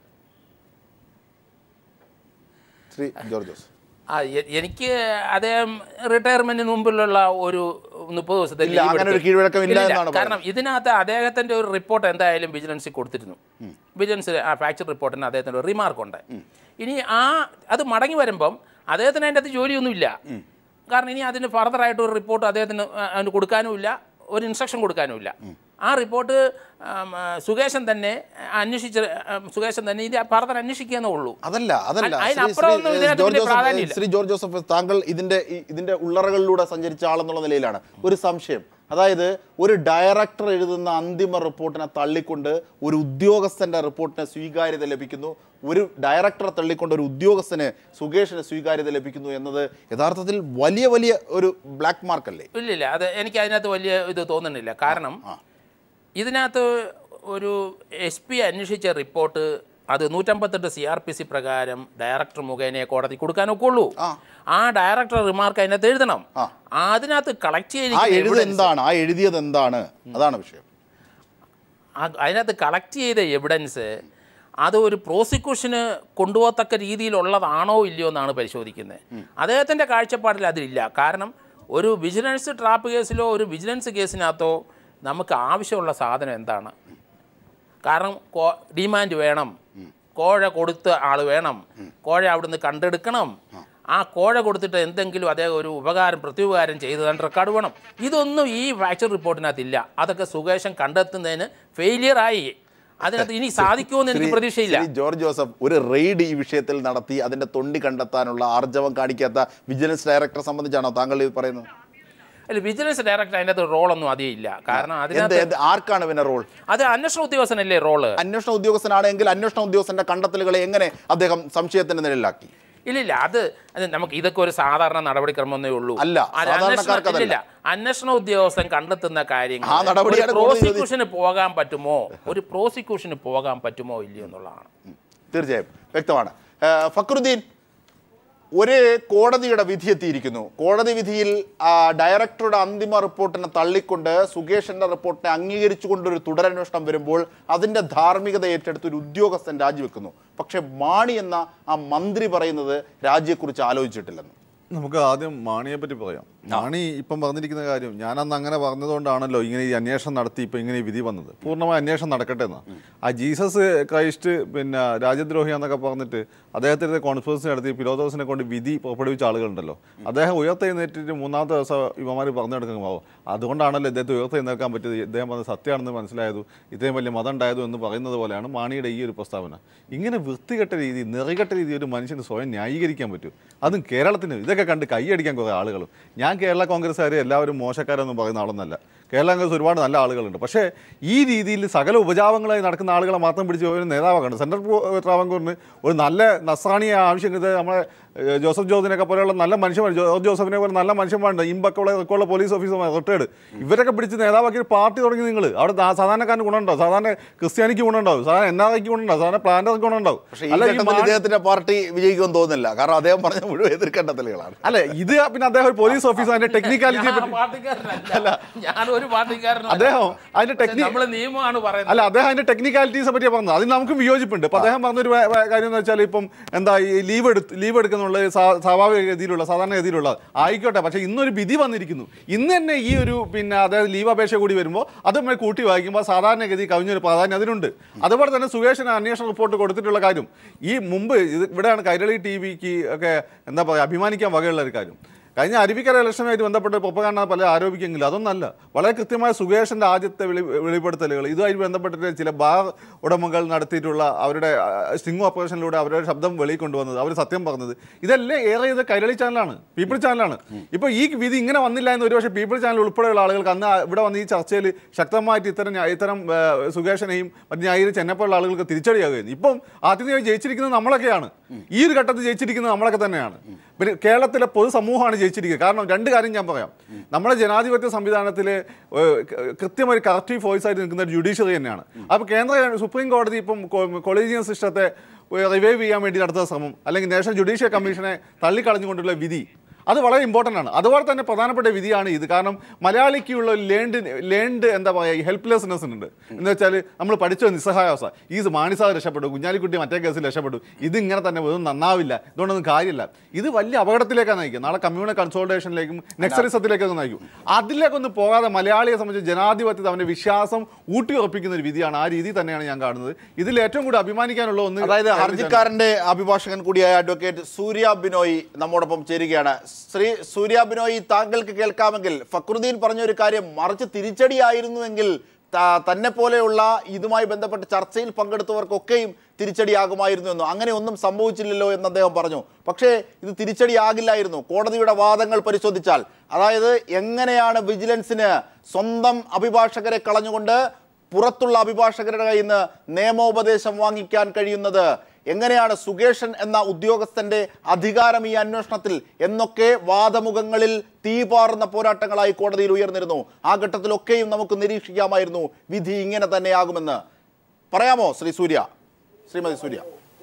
ശ്രീ ജോർജ് ജോസഫ് ആ എ- എനിക്ക് അദ്ദേഹം റിട്ടയർമെന്റിന് മുമ്പിലുള്ള ഒരു മുപ്പത് ദിവസത്തെ ഇല്ല, leave അങ്ങനെ ഒരു എടുത്ത് കീഴ്വഴക്കം ഇല്ല ഇല്ലില്ല, എന്നാണ് കാരണം ഇതിനകത്ത് അദ്ദേഹത്തിന്റെ ഒരു റിപ്പോർട്ട് എന്തായാലും വിജിലൻസിൽ കൊടുത്തിരുന്നു വിജിലൻസ് ആ ഫാക്ചർ റിപ്പോർട്ടിന് അദ്ദേഹത്തിന് ഒരു റിമാർക്ക് ഉണ്ട് ഇനി ആ അത് മടങ്ങി വരുമ്പം അദ്ദേഹത്തിന് അതിൻ്റെ അകത്ത് ജോലിയൊന്നുമില്ല കാരണം ഇനി അതിന് ഫർദർ ആയിട്ട് ഒരു റിപ്പോർട്ട് അദ്ദേഹത്തിന് ആ, അതിന് കൊടുക്കാനുമില്ല ഒരു ഇൻസ്ട്രക്ഷൻ കൊടുക്കാനുമില്ല ആ റിപ്പോർട്ട് ആം, ആ, സുകേശൻ തന്നെ അന്വേഷിച്ച് ആ, സുകേശൻ തന്നെ ഇത് ഫർദർ അന്വേഷിക്കാന്നേ ഉള്ളൂ അതല്ല അതല്ല അ- ശ്രീ- അതിനപ്പുറം ശ്രീ, ഒന്നും ഏഹ്, ഇതിനകത്ത് ജോർജ് വലിയ ജോസഫ് പ്രാധാന്യമില്ല. ശ്രീ ജോർജ് ജോസഫ് താങ്കൾ ഇതിന്റെ ഈ- ഇതിന്റെ ഉള്ളറകളിലൂടെ സഞ്ചരിച്ച ആളെന്നുള്ള നിലയിലാണ് ഒരു സംശയം അതായത് ഒരു ഡയറക്ടർ എഴുതുന്ന അന്തിമ റിപ്പോർട്ടിനെ തള്ളിക്കൊണ്ട് ഒരു ഉദ്യോഗസ്ഥന്റെ റിപ്പോർട്ടിന് സ്വീകാര്യത ലഭിക്കുന്നു ഒരു ഡയറക്ടറെ തള്ളിക്കൊണ്ട് ഒരു ഉദ്യോഗസ്ഥന് സുകേഷിന് സ്വീകാര്യത ലഭിക്കുന്നു എന്നത് യഥാർത്ഥത്തിൽ വലിയ വലിയ ഒരു ബ്ലാക്ക് മാർക്കല്ലേ ഇല്ലില്ല അത് എനിക്ക് അതിനകത്ത് വലിയ ഇത് തോന്നുന്നില്ല കാരണം ഇതിനകത്ത് ഒരു എസ് പി അന്വേഷിച്ച റിപ്പോർട്ട് അത് നൂറ്റമ്പത്തെട്ട് സി ആർ പി സി പ്രകാരം ഡയറക്ടർ മുഖേന കോടതി കൊടുക്കാനൊക്കെ ഉള്ളൂ ആ ഡയറക്ടർ റിമാർക്ക് അതിനകത്ത് എഴുതണം അതിനകത്ത് കളക്ട് ആ എഴുത് ചെയ്ത് എന്താണ് ആ എഴുതിയത് എന്താണ് അതാണ് വിഷയം അതിനകത്ത് കളക്ട് ചെയ്ത എവിഡൻസ് അത് ഒരു പ്രോസിക്യൂഷന് കൊണ്ടുപോകത്തക്ക രീതിയിലുള്ളതാണോ ഇല്ലയോ എന്നാണ് പരിശോധിക്കുന്നത് അദ്ദേഹത്തിൻ്റെ കാഴ്ചപ്പാടിൽ അതിലില്ല കാരണം ഒരു വിജിലൻസ് ട്രാപ്പ് കേസിലോ ഒരു വിജിലൻസ് കേസിനകത്തോ നമുക്ക് ആവശ്യമുള്ള സാധനം എന്താണ് കാരണം കോ ഡിമാൻഡ് വേണം കോഴ കൊടുത്ത ആൾ വേണം കോഴ അവിടുന്ന് കണ്ടെടുക്കണം ആ കോഴ കൊടുത്തിട്ട് എന്തെങ്കിലും അദ്ദേഹം ഒരു ഉപകാരം പ്രത്യുപകാരം ചെയ്തതാണ് റെക്കോർഡ് വേണം ഇതൊന്നും ഈ ഫാക്ചർ റിപ്പോർട്ടിനകത്തില്ല അതൊക്കെ സുകേഷൻ കണ്ടെത്തുന്നതിന് ഫെയിലിയർ ആയി അതിനകത്ത് ഇനി സാധിക്കുമെന്ന് എനിക്ക് ശ്രീ- പ്രതീക്ഷയില്ല ശ്രീ ജോർജ് ജോസഫ് ഒരു റെയ്ഡ് ഈ വിഷയത്തിൽ നടത്തി അതിന്റെ തൊണ്ടി കണ്ടെത്താനുള്ള ആർജവം കാണിക്കാത്ത വിജിലൻസ് ഡയറക്ടറെ സംബന്ധിച്ചാണോ താങ്കൾ ഇത് പറയുന്നത് അല്ല വിജിലൻസ് ഡയറക്ടർ അതിനകത്ത് റോളൊന്നും അധികം ഇല്ല കാരണം എന്ത് അതിനകത്ത് എന്ത് ആർക്കാണ് പിന്നെ റോൾ അത് അന്വേഷണ ഉദ്യോഗസ്ഥനല്ലേ റോള് അന്വേഷണ ഉദ്യോഗസ്ഥനാണെങ്കിൽ അന്വേഷണ ഉദ്യോഗസ്ഥന്റെ കണ്ടെത്തലുകളെ എങ്ങനെ അദ്ദേഹം സംശയത്തിന്റെ നിഴലിലാക്കി ഇല്ലില്ല അത് അത് നമുക്ക് ഇതൊക്കെ ഒരു സാധാരണ നടപടിക്രമമൊന്നേ ഉള്ളൂ അല്ല, അത് സാധാരണക്കാർക്ക് അന്വേഷണ- ഇല്ലില്ല അന്വേഷണ ഉദ്യോഗസ്ഥൻ കണ്ടെത്തുന്ന കാര്യങ്ങൾ ആ നടപടിയാണ് ഒരു കോടതി ചോദിച്ചത്. പ്രോസിക്യൂഷന് പോകാൻ പറ്റുമോ ഒരു പ്രോസിക്യൂഷന് പോകാൻ പറ്റുമോ ഇല്ലയോ എന്നുള്ളതാണ് തീർച്ചയായും വ്യക്തമാണ് ഏഹ് ഫക്രുദ്ദീൻ ഒരു കോടതിയുടെ വിധി എത്തിയിരിക്കുന്നു കോടതി വിധിയിൽ ആ, ഡയറക്ടറുടെ അന്തിമ റിപ്പോർട്ടിനെ തള്ളിക്കൊണ്ട് സുകേഷിന്റെ റിപ്പോർട്ടിനെ അംഗീകരിച്ചുകൊണ്ടൊരു തുടരന്വേഷണം വരുമ്പോൾ അതിന്റെ ധാർമ്മികത ഏറ്റെടുത്ത് ഒരു ഉദ്യോഗസ്ഥൻ രാജിവെക്കുന്നു പക്ഷെ മാണി എന്ന ആ മന്ത്രി പറയുന്നത് രാജിയെക്കുറിച്ച് ആലോചിച്ചിട്ടില്ലെന്ന് നമുക്ക് ആദ്യം മാണിയെ പറ്റി പറയാം മാണി ഇപ്പം പറഞ്ഞിരിക്കുന്ന കാര്യം ഞാൻ അന്ന് അങ്ങനെ പറഞ്ഞതുകൊണ്ടാണല്ലോ ഇങ്ങനെ ഈ അന്വേഷണം നടത്തി ഇപ്പം ഇങ്ങനെ ഈ വിധി വന്നത് പൂർണ്ണമായ അന്വേഷണം നടക്കട്ടെ എന്ന് ആ ജീസസ് ക്രൈസ്റ്റ് പിന്നെ രാജ്യദ്രോഹി എന്നൊക്കെ പറഞ്ഞിട്ട് അദ്ദേഹത്തിൻ്റെ കോൺസ്പിറസി നടത്തി ഫിലോസോഫിനെ കൊണ്ട് വിധി പുറപ്പെടുവിച്ച ആളുകളുണ്ടല്ലോ അദ്ദേഹം ഉയർത്തെഴുന്നേറ്റിട്ട് മൂന്നാമത്തെ ദിവസം യുവമാർ പറഞ്ഞു നടക്കുമ്പോൾ അതുകൊണ്ടാണല്ലോ ഇദ്ദേഹത്തെ ഉയർത്തെഴുന്നേൽക്കാൻ പറ്റിയത് ഇദ്ദേഹം പറഞ്ഞത് സത്യമാണെന്ന് മനസ്സിലായതു ഇദ്ദേഹം വലിയ മതം ഉണ്ടായതു എന്ന് പറയുന്നത് പോലെയാണ് മാണിയുടെ ഈ ഒരു പ്രസ്താവന ഇങ്ങനെ വൃത്തികെട്ട രീതി നെറികെട്ട രീതി ഒരു മനുഷ്യന് സ്വയം ന്യായീകരിക്കാൻ പറ്റും അതും കേരളത്തിന് ഇതൊക്കെ കണ്ട് കൈയടിക്കാൻ കുറേ ആളുകളും ഞാൻ കേരള കോൺഗ്രസ്സുകാരെ എല്ലാവരും മോശക്കാരെന്നും പറയുന്ന ആളൊന്നല്ല കേരള കോൺഗ്രസ് ഒരുപാട് നല്ല ആളുകളുണ്ട് പക്ഷേ ഈ രീതിയിൽ സകല ഉപജാപങ്ങളായി നടക്കുന്ന ആളുകളെ മാത്രം പിടിച്ച് ഒരു നേതാവാണ് സെൻട്രൽ ട്രാവൻകൂറിന് ഒരു നല്ല നസ്രാണിയെ ആവശ്യമില്ല നമ്മളെ ഏഹ്, ജോസഫ് ജോസിനൊക്കെ പോലെയുള്ള നല്ല മനുഷ്യന്മാർ ജോർജ് ജോസഫിനെ പോലെ നല്ല മനുഷ്യന്മാരുണ്ട് ഇമ്പൊക്കെയുള്ള റെക്കോർഡ് പോലീസ് ഓഫീസർമാർ റിട്ടയർഡ് ഇവരൊക്കെ പിടിച്ച് നേതാവാക്കി ഒരു പാർട്ടി തുടങ്ങി നിങ്ങൾ അവിടെ ദാ- സാധാരണക്കാരന് ഗുണമുണ്ടാവും സാധാരണ ക്രിസ്ത്യാനിക്ക് ഗുണമുണ്ടാവും സാധാരണ എൻ ആർ ഐക്ക് ഗുണമുണ്ടാവും സാധാരണ പ്ലാന്റർക്ക് ഗുണമുണ്ടാവും പക്ഷേ ഈ അല്ല, ഈ ഘട്ടത്തിൽ മാ- ഇദ്ദേഹത്തിന്റെ പാർട്ടി വിജയിക്കുമെന്ന് തോന്നുന്നില്ല കാരണം അദ്ദേഹം പറഞ്ഞ മുഴുവൻ എതിർക്കണ്ടെത്തലുകളാണ് അല്ല ഇത് പിന്നെ അദ്ദേഹം ഒരു പോലീസ് ഓഫീസർ അതിന്റെ ടെക്നിക്കാലിറ്റിയെ ഞാൻ പറ്റി പാർട്ടിക്കാരനല്ല ഞാൻ ഒരു പാർട്ടിക്കാരനും അദ്ദേഹം അതിന്റെ ടെക്നി നമ്മള് നിയമമാണ് പറയുന്നത് അല്ല അദ്ദേഹം അതിന്റെ ടെക്നിക്കാലിറ്റീസെ പറ്റിയാ പറഞ്ഞത് അതിന് നമുക്ക് വിയോജിപ്പുണ്ട് അപ്പൊ അദ്ദേഹം പറഞ്ഞൊരു വേ- വേ- കാര്യം എന്ന് വെച്ചാൽ ഇപ്പം എന്താ ഈ ലീവ് എടുത്ത് ലീവ് എടുക്കുന്നുള്ള സാ- സ്വാഭാവിക ഗതിയിലുള്ള സാധാരണ ഗതിയിലുള്ള ആയിക്കോട്ടെ പക്ഷേ ഇന്നൊരു വിധി വന്നിരിക്കുന്നു ഇന്ന് തന്നെ ഈ ഒരു പിന്നെ അതായത് ലീവ് അപേക്ഷ കൂടി വരുമ്പോൾ അത് നമ്മൾ കൂട്ടി വായിക്കുമ്പോൾ സാധാരണഗതി കവിഞ്ഞൊരു പ്രാധാന്യം അതിനുണ്ട് അതുപോലെ തന്നെ സുകേഷിന് അന്വേഷണ റിപ്പോർട്ട് കൊടുത്തിട്ടുള്ള കാര്യം ഈ മുമ്പ് ഇത് ഇവിടെയാണ് കൈരളി ടി വിക്ക് ഒക്കെ എന്താ പറയുക അഭിമാനിക്കാൻ വകയുള്ള ഒരു കാര്യം കഴിഞ്ഞ അരുവിക്കര ഇലക്ഷനുമായിട്ട് ബന്ധപ്പെട്ട് പ്രൊപ്പകാണ്ട പല ആരോപിക്കെങ്കിലും അതൊന്നല്ല വളരെ കൃത്യമായ സുകേഷിന്റെ ആദ്യത്തെ വെളി വെളിപ്പെടുത്തലുകൾ ഇതുമായി ബന്ധപ്പെട്ടിട്ട് ചില ബാർ ഉടമകൾ നടത്തിയിട്ടുള്ള അവരുടെ സ്റ്റിംഗ് ഓപ്പറേഷനിലൂടെ അവരുടെ ശബ്ദം വെളിയിൽ കൊണ്ടുവന്നത് അവർ സത്യം പറഞ്ഞത് ഇതെല്ലാം ഏറെ ഇത് കൈരളി ചാനലാണ് പീപ്പിൾ ചാനലാണ് ഇപ്പോൾ ഈ വിധി ഇങ്ങനെ വന്നില്ല എന്ന് ഒരുപക്ഷെ പീപ്പിൾ ചാനൽ ഉൾപ്പെടെയുള്ള ആളുകൾക്ക് അന്ന് ഇവിടെ വന്ന് ഈ ചർച്ചയിൽ ശക്തമായിട്ട് ഇത്തരം ന്യായ- ഇത്തരം ആ, സുകേഷനെയും മറ്റു ന്യായീകരിച്ച് എന്നെപ്പോലുള്ള ആളുകൾക്ക് തിരിച്ചടിയാകുകയായിരുന്നു ഇപ്പം ആദ്യമായി ജയിച്ചിരിക്കുന്നത് നമ്മളൊക്കെയാണ് ഈ ഒരു ഘട്ടത്തിൽ ജയിച്ചിരിക്കുന്നത് നമ്മളൊക്കെ തന്നെയാണ് പിന്നെ കേരളത്തിലെ പൊതുസമൂഹമാണ് ജയിച്ചിരിക്കുന്നത് കാരണം രണ്ട് കാര്യം ഞാൻ പറയാം നമ്മുടെ ജനാധിപത്യ സംവിധാനത്തിൽ കൃത്യമായി കറക്റ്റീവ് വോയിസ് ആയിട്ട് നിൽക്കുന്ന ജുഡീഷ്യറി തന്നെയാണ് അപ്പോൾ കേന്ദ്ര സുപ്രീം കോടതി ഇപ്പം കൊളീജിയൻ സിസ്റ്റത്തെ റിവൈവ് ചെയ്യാൻ വേണ്ടി നടത്തുന്ന ശ്രമം അല്ലെങ്കിൽ നാഷണൽ ജുഡീഷ്യൽ കമ്മീഷനെ തള്ളിക്കളഞ്ഞുകൊണ്ടുള്ള വിധി അത് വളരെ ഇമ്പോർട്ടൻ്റ് ആണ് അതുപോലെ തന്നെ പ്രധാനപ്പെട്ട വിധിയാണ് ഇത് കാരണം മലയാളിക്കുള്ള ലേണ്ട് ലേണ്ട് എന്താ പറയുക ഹെൽപ്ലെസ്നെസ് ഉണ്ട് എന്ന് വെച്ചാൽ നമ്മൾ പഠിച്ച നിസ്സഹായാവസ്ഥ ഈ മാണിസാവ് രക്ഷപ്പെട്ടു കുഞ്ഞാലിക്കുട്ടി മറ്റേ കേസിൽ രക്ഷപ്പെട്ടു ഇത് ഇങ്ങനെ തന്നെ ഇതൊന്നും നന്നാവില്ല ഇതുകൊണ്ടൊന്നും കാര്യമില്ല ഇത് വലിയ അപകടത്തിലേക്കാണ് നയിക്കുക നാളെ കമ്മ്യൂണൽ കൺസോൾട്ടേഷനിലേക്കും നെക്സറിസത്തിലേക്കൊക്കെ നയിക്കും അതിലേക്കൊന്നും പോകാതെ മലയാളിയെ സംബന്ധിച്ച് ജനാധിപത്യത്തെ അവൻ്റെ വിശ്വാസം ഊട്ടിയുറപ്പിക്കുന്ന ഒരു വിധിയാണ് ആ രീതി തന്നെയാണ് ഞാൻ കാണുന്നത് ഇതിൽ ഏറ്റവും കൂടുതൽ അഭിമാനിക്കാനുള്ള ഒന്ന് അതായത് ഹർജിക്കാരന്റെ അഭിഭാഷകൻ കൂടിയായ അഡ്വക്കേറ്റ് സൂര്യ ബിനോയ് നമ്മോടൊപ്പം ചേരുകയാണ് ശ്രീ സൂര്യ ബിനോയ് താങ്കൾക്ക് കേൾക്കാമെങ്കിൽ ഫക്രുദ്ദീൻ പറഞ്ഞ ഒരു കാര്യം മറിച്ച് തിരിച്ചടിയായിരുന്നുവെങ്കിൽ ത- തന്നെ പോലെയുള്ള ഇതുമായി ബന്ധപ്പെട്ട് ചർച്ചയിൽ പങ്കെടുത്തവർക്കൊക്കെയും തിരിച്ചടിയാകുമായിരുന്നു എന്നും അങ്ങനെ ഒന്നും സംഭവിച്ചില്ലല്ലോ എന്ന് അദ്ദേഹം പറഞ്ഞു പക്ഷേ ഇത് തിരിച്ചടിയാകില്ലായിരുന്നു കോടതിയുടെ വാദങ്ങൾ പരിശോധിച്ചാൽ അതായത് എങ്ങനെയാണ് വിജിലൻസിന് സ്വന്തം അഭിഭാഷകരെ കളഞ്ഞുകൊണ്ട് പുറത്തുള്ള അഭിഭാഷകരുടെ കയ്യിൽ നിന്ന് നിയമോപദേശം വാങ്ങിക്കാൻ കഴിയുന്നത് എങ്ങനെയാണ് സുകേഷൻ എന്ന ഉദ്യോഗസ്ഥന്റെ അധികാരം ഈ അന്വേഷണത്തിൽ എന്നൊക്കെ വാദമുഖങ്ങളിൽ തീപാറുന്ന പോരാട്ടങ്ങളായി കോടതിയിൽ ഉയർന്നിരുന്നു ആ ഘട്ടത്തിലൊക്കെയും നമുക്ക് നിരീക്ഷിക്കാമായിരുന്നു വിധി ഇങ്ങനെ തന്നെയാകുമെന്ന് പറയാമോ ശ്രീ സൂര്യ ശ്രീമതി സൂര്യ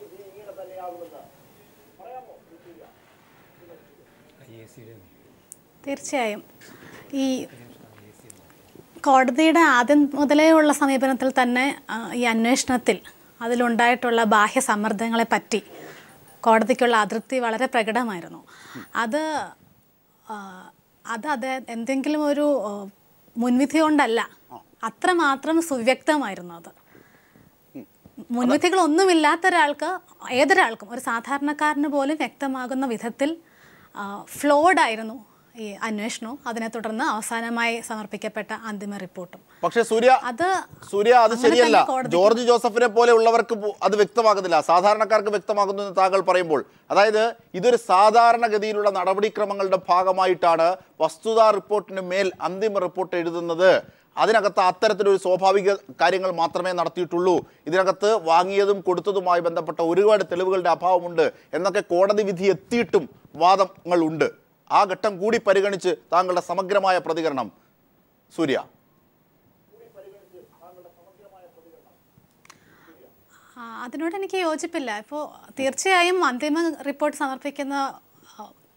തീർച്ചയായും ഈ കോടതിയുടെ ആദ്യം മുതലേ ഉള്ള സമീപനത്തിൽ തന്നെ ആ, ഈ അന്വേഷണത്തിൽ അതിലുണ്ടായിട്ടുള്ള ബാഹ്യ സമ്മർദ്ദങ്ങളെ പറ്റി കോടതിക്കുള്ള അതൃപ്തി വളരെ പ്രകടമായിരുന്നു അത് ആ, അത് അത് എന്തെങ്കിലും ഒരു ആ, മുൻവിധി കൊണ്ടല്ല അത്രമാത്രം സുവ്യക്തമായിരുന്നു അത് മുൻവിധികളൊന്നുമില്ലാത്ത ഒരാൾക്ക് ഏതൊരാൾക്കും ഒരു സാധാരണക്കാരന് പോലും വ്യക്തമാകുന്ന വിധത്തിൽ ഫ്ലോഡ് ആയിരുന്നു ഈ അന്വേഷണവും അതിനെ തുടർന്ന് അവസാനമായി സമർപ്പിക്കപ്പെട്ട അന്തിമ റിപ്പോർട്ടും പക്ഷേ സൂര്യ അത് സൂര്യ അത് അങ്ങനെ ശരിയല്ല തന്നെ കോടതി- ജോർജ് ജോസഫിനെ പോലെ ഉള്ളവർക്ക് പോ- അത് വ്യക്തമാകുന്നില്ല സാധാരണക്കാർക്ക് വ്യക്തമാകുന്നു എന്ന് താങ്കൾ പറയുമ്പോൾ അതായത് ഇതൊരു സാധാരണഗതിയിലുള്ള നടപടിക്രമങ്ങളുടെ ഭാഗമായിട്ടാണ് വസ്തുതാ റിപ്പോർട്ടിന് മേൽ അന്തിമ റിപ്പോർട്ട് എഴുതുന്നത് അതിനകത്ത് അത്തരത്തിലൊരു സ്വാഭാവിക കാര്യങ്ങൾ മാത്രമേ നടത്തിയിട്ടുള്ളൂ ഇതിനകത്ത് വാങ്ങിയതും കൊടുത്തതുമായി ബന്ധപ്പെട്ട ഒരുപാട് തെളിവുകളുടെ അഭാവമുണ്ട് എന്നൊക്കെ കോടതി വിധി എത്തിയിട്ടും വാദങ്ങൾ ഉണ്ട് ആ ഘട്ടം കൂടി പരിഗണിച്ച് താങ്കളുടെ സമഗ്രമായ പ്രതികരണം സൂര്യ ആ, അതിനോട് എനിക്ക് യോജിപ്പില്ല ഇപ്പോൾ തീർച്ചയായും അന്തിമ റിപ്പോർട്ട് സമർപ്പിക്കുന്ന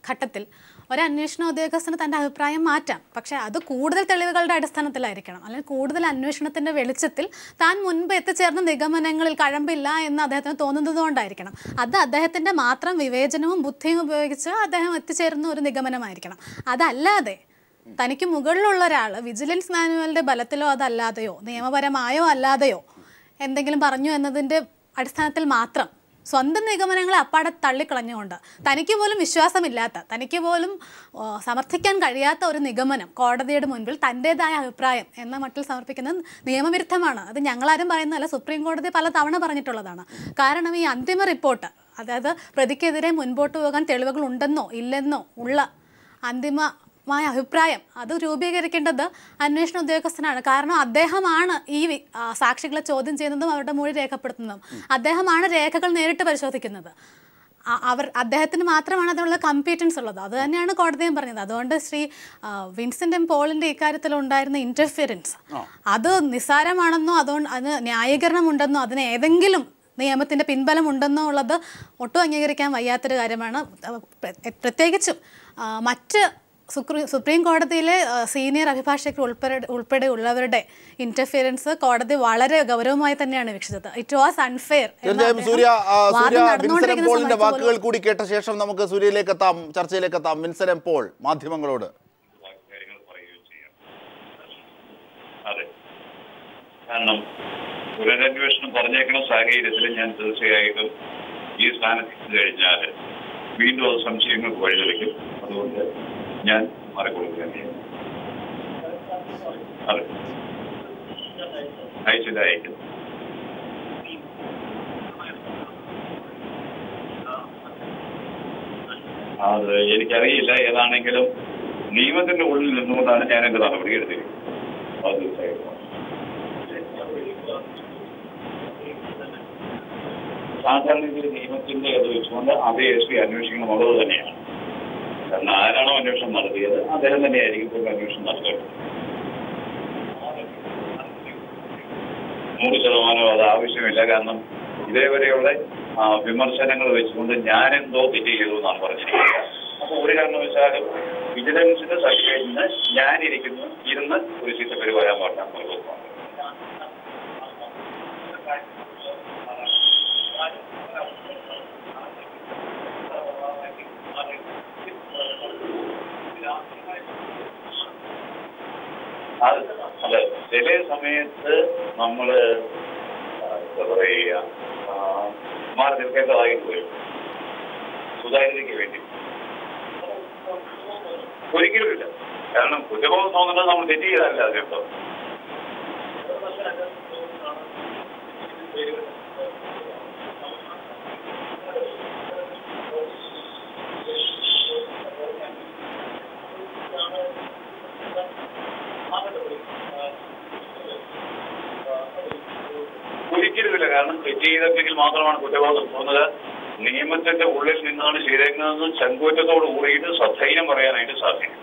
ഘട്ടത്തിൽ ഒരു അന്വേഷണ ഉദ്യോഗസ്ഥന് തൻ്റെ അഭിപ്രായം മാറ്റാം പക്ഷേ അത് കൂടുതൽ തെളിവുകളുടെ അടിസ്ഥാനത്തിലായിരിക്കണം അല്ലെങ്കിൽ കൂടുതൽ അന്വേഷണത്തിൻ്റെ വെളിച്ചത്തിൽ താൻ മുൻപ് എത്തിച്ചേർന്ന നിഗമനങ്ങളിൽ കഴമ്പില്ല എന്ന് അദ്ദേഹത്തിന് തോന്നുന്നത് കൊണ്ടായിരിക്കണം അത് അദ്ദേഹത്തിൻ്റെ മാത്രം വിവേചനവും ബുദ്ധിയും ഉപയോഗിച്ച് അദ്ദേഹം എത്തിച്ചേരുന്ന ഒരു നിഗമനമായിരിക്കണം അതല്ലാതെ തനിക്ക് മുകളിലുള്ള ഒരാൾ വിജിലൻസ് മാനുവലിൻ്റെ ബലത്തിലോ അതല്ലാതെയോ നിയമപരമായോ അല്ലാതെയോ എന്തെങ്കിലും പറഞ്ഞു എന്നതിൻ്റെ അടിസ്ഥാനത്തിൽ മാത്രം സ്വന്തം നിഗമനങ്ങളെ അപ്പാടെ തള്ളിക്കളഞ്ഞുകൊണ്ട് തനിക്ക് പോലും വിശ്വാസമില്ലാത്ത തനിക്ക് പോലും ആ, സമർത്ഥിക്കാൻ കഴിയാത്ത ഒരു നിഗമനം കോടതിയുടെ മുൻപിൽ തൻ്റെതായ അഭിപ്രായം എന്ന മട്ടിൽ സമർപ്പിക്കുന്നത് നിയമവിരുദ്ധമാണ് അത് ഞങ്ങളാരും പറയുന്നതല്ല സുപ്രീം കോടതി പല തവണ പറഞ്ഞിട്ടുള്ളതാണ് കാരണം ഈ അന്തിമ റിപ്പോർട്ട് അതായത് പ്രതിക്കെതിരെ മുൻപോട്ട് പോകാൻ തെളിവുകൾ ഉണ്ടെന്നോ ഇല്ലെന്നോ ഉള്ള അന്തിമമായ അഭിപ്രായം അത് രൂപീകരിക്കേണ്ടത് അന്വേഷണ ഉദ്യോഗസ്ഥനാണ് കാരണം അദ്ദേഹമാണ് ഈ വി- ആ, സാക്ഷികളെ ചോദ്യം ചെയ്യുന്നതും അവരുടെ മൊഴി രേഖപ്പെടുത്തുന്നതും അദ്ദേഹമാണ് രേഖകൾ നേരിട്ട് പരിശോധിക്കുന്നത് അ- അവർ അദ്ദേഹത്തിന് മാത്രമാണ് അതിനുള്ള കമ്പീറ്റൻസ് ഉള്ളത് അത് തന്നെയാണ് കോടതിയും പറഞ്ഞത് അതുകൊണ്ട് ശ്രീ ആ, വിൻസെന്റ് എം പോളിന്റെ ഇക്കാര്യത്തിൽ ഉണ്ടായിരുന്ന ഇന്റർഫിയറൻസ് അത് നിസ്സാരമാണെന്നോ അതുകൊണ്ട് അതിന് ന്യായീകരണമുണ്ടെന്നോ അതിന് ഏതെങ്കിലും നിയമത്തിന്റെ പിൻബലം ഉണ്ടെന്നോ ഉള്ളത് ഒട്ടും അംഗീകരിക്കാൻ വയ്യാത്തൊരു കാര്യമാണ് അഹ് പ്ര- പ്രത്യേകിച്ചും ആ, മറ്റ് സുപ്രീം സുപ്രീം കോടതിയിലെ ആ, സീനിയർ അഭിഭാഷകർ ഉൾപ്പെടെ ഉൾപ്പെടെയുള്ളവരുടെ ഇന്റർഫിയറൻസ് കോടതി വളരെ ഗൗരവമായി തന്നെയാണ് വീക്ഷിച്ചത് ഇറ്റ് വാസ് അൺഫെയർ തീർച്ചയായും സൂര്യ ആ, സൂര്യ വിൻസൻ എം പോളിന്റെ വാക്കുകൾ കൂടി കേട്ട ശേഷം നമുക്ക് സൂര്യയിലേക്ക് എത്താം ചർച്ചയിലേക്ക് എത്താം വിൻസൻ എം പോൾ മാധ്യമങ്ങളോട് കാര്യങ്ങൾ പറയുകയും ചെയ്യാം അതെ കാരണം പുനരന്വേഷണം പറഞ്ഞേക്കുന്ന സാഹചര്യത്തിൽ ഞാൻ തീർച്ചയായിട്ടും ഈ സ്ഥാനത്ത് കഴിഞ്ഞാൽ വീണ്ടും അത് സംശയങ്ങൾക്ക് വഴിതെളിക്കും അതുകൊണ്ട് ഞാൻ മാറിക്കൊടുക്കുക ചെയ്യും അതെ അയച്ചില്ല അയക്കും അത് എനിക്കറിയില്ല ഏതാണെങ്കിലും നിയമത്തിന്റെ ഉള്ളിൽ നിന്നുകൊണ്ടാണ് ഞാൻ എന്റെ നടപടി എടുത്തിരിക്കുന്നത് അത് തീർച്ചയായിട്ടും സാധാരണ രീതിയിൽ നിയമത്തിന്റെ അത് വെച്ചുകൊണ്ട് അതേ എസ് പി അന്വേഷിക്കണമെന്നുള്ളത് തന്നെയാണ് കാരണം ആരാണോ അന്വേഷണം നടത്തിയത് അദ്ദേഹം തന്നെയായിരിക്കും ഇപ്പോൾ അന്വേഷണം നടത്തേണ്ടത് നൂറ് ശതമാനം അത് ആവശ്യമില്ല കാരണം ഇതേവരെയുള്ള ആ, വിമർശനങ്ങൾ വെച്ചുകൊണ്ട് ഞാൻ എന്തോ തെറ്റ് ചെയ്തു എന്നാണ് പറഞ്ഞിരിക്കുന്നത് അപ്പൊ ഒരു കാരണവശാലും വിജിലൻസിന്റെ സൈഡിൽ നിന്ന് ഞാനിരിക്കുന്നു ഇരുന്ന് ഒരു ചീത്തപ്പേര് വരാൻ പാടില്ല നിർബന്ധമാണ് അത് അതെ ചില സമയത്ത് നമ്മള് ആ, എന്താ പറയുക ആ, മാറി നിൽക്കേണ്ടതായിട്ട് വരും സുതാര്യതയ്ക്ക് വേണ്ടി ഒരിക്കലുമില്ല കാരണം കുറ്റബോധം തോന്നുന്നത് നമ്മൾ തെറ്റ് ചെയ്താലല്ല അതിനർത്ഥം ഒരിക്കലുമില്ല കാരണം തെറ്റ് ചെയ്തിട്ടെങ്കിൽ മാത്രമാണ് കുറ്റബോധം തോന്നുന്നത് നിയമത്തിന്റെ ഉള്ളിൽ നിന്നാണ് ചെയ്തേക്കുന്നതെന്ന് ചങ്കൂറ്റത്തോട് കൂടിയിട്ട് സധൈര്യം പറയാനായിട്ട് സാധിക്കും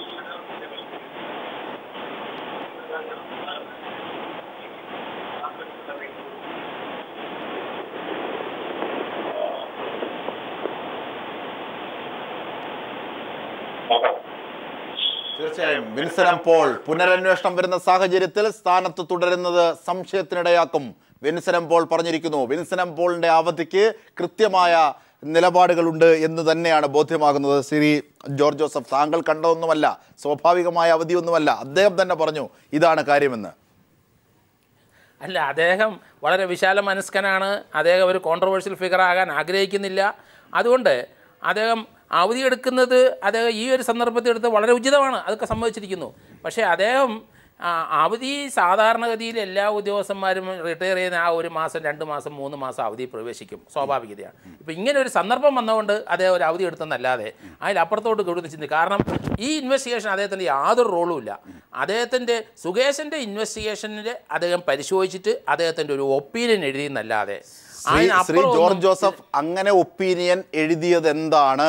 നോക്കാം തീർച്ചയായും വിൻസൻ എം പോൾ പുനരന്വേഷണം വരുന്ന സാഹചര്യത്തിൽ സ്ഥാനത്ത് തുടരുന്നത് സംശയത്തിനിടയാക്കും വിൻസൻ എം പോൾ പറഞ്ഞിരിക്കുന്നു വിൻസൻ എം പോളിന്റെ അവധിക്ക് കൃത്യമായ നിലപാടുകളുണ്ട് എന്ന് തന്നെയാണ് ബോധ്യമാകുന്നത് ശ്രീ ജോർജ് ജോസഫ് താങ്കൾ കണ്ടതൊന്നുമല്ല സ്വാഭാവികമായ അവധിയൊന്നുമല്ല അദ്ദേഹം തന്നെ പറഞ്ഞു ഇതാണ് കാര്യമെന്ന് അല്ല അദ്ദേഹം വളരെ വിശാല മനസ്കനാണ് അദ്ദേഹം ഒരു കോൺട്രവേഴ്ഷ്യൽ ഫിഗർ ആകാൻ ആഗ്രഹിക്കുന്നില്ല അതുകൊണ്ട് അദ്ദേഹം അവധിയെടുക്കുന്നത് അദ്ദേഹം ഈ ഒരു സന്ദർഭത്തിൽ എടുത്ത് വളരെ ഉചിതമാണ് അതൊക്കെ സംഭവിച്ചിരിക്കുന്നു പക്ഷേ അദ്ദേഹം ആ, അവധി സാധാരണഗതിയിൽ എല്ലാ ഉദ്യോഗസ്ഥന്മാരും റിട്ടയർ ചെയ്യുന്ന ആ ഒരു മാസം രണ്ട് മാസം മൂന്ന് മാസം അവധി പ്രവേശിക്കും സ്വാഭാവികതയാണ് ഇപ്പം ഇങ്ങനെ ഒരു സന്ദർഭം വന്നതുകൊണ്ട് അദ്ദേഹം ഒരു അവധി എടുത്തെന്നല്ലാതെ അതിലപ്പുറത്തോട്ട് കൂടുതൽ ചിന്തി കാരണം ഈ ഇൻവെസ്റ്റിഗേഷൻ അദ്ദേഹത്തിൻ്റെ യാതൊരു റോളും ഇല്ല അദ്ദേഹത്തിൻ്റെ സുകേശൻ്റെ ഇൻവെസ്റ്റിഗേഷനിൽ അദ്ദേഹം പരിശോധിച്ചിട്ട് അദ്ദേഹത്തിൻ്റെ ഒരു ഒപ്പീനിയൻ എഴുതിയെന്നല്ലാതെ ശ്രീ ശ്രീ അതിനപ്പുറം ജോർജ് ഒന്നും- ജോസഫ് അങ്ങനെ ഒപ്പീനിയൻ എഴുതിയത് എന്താണ്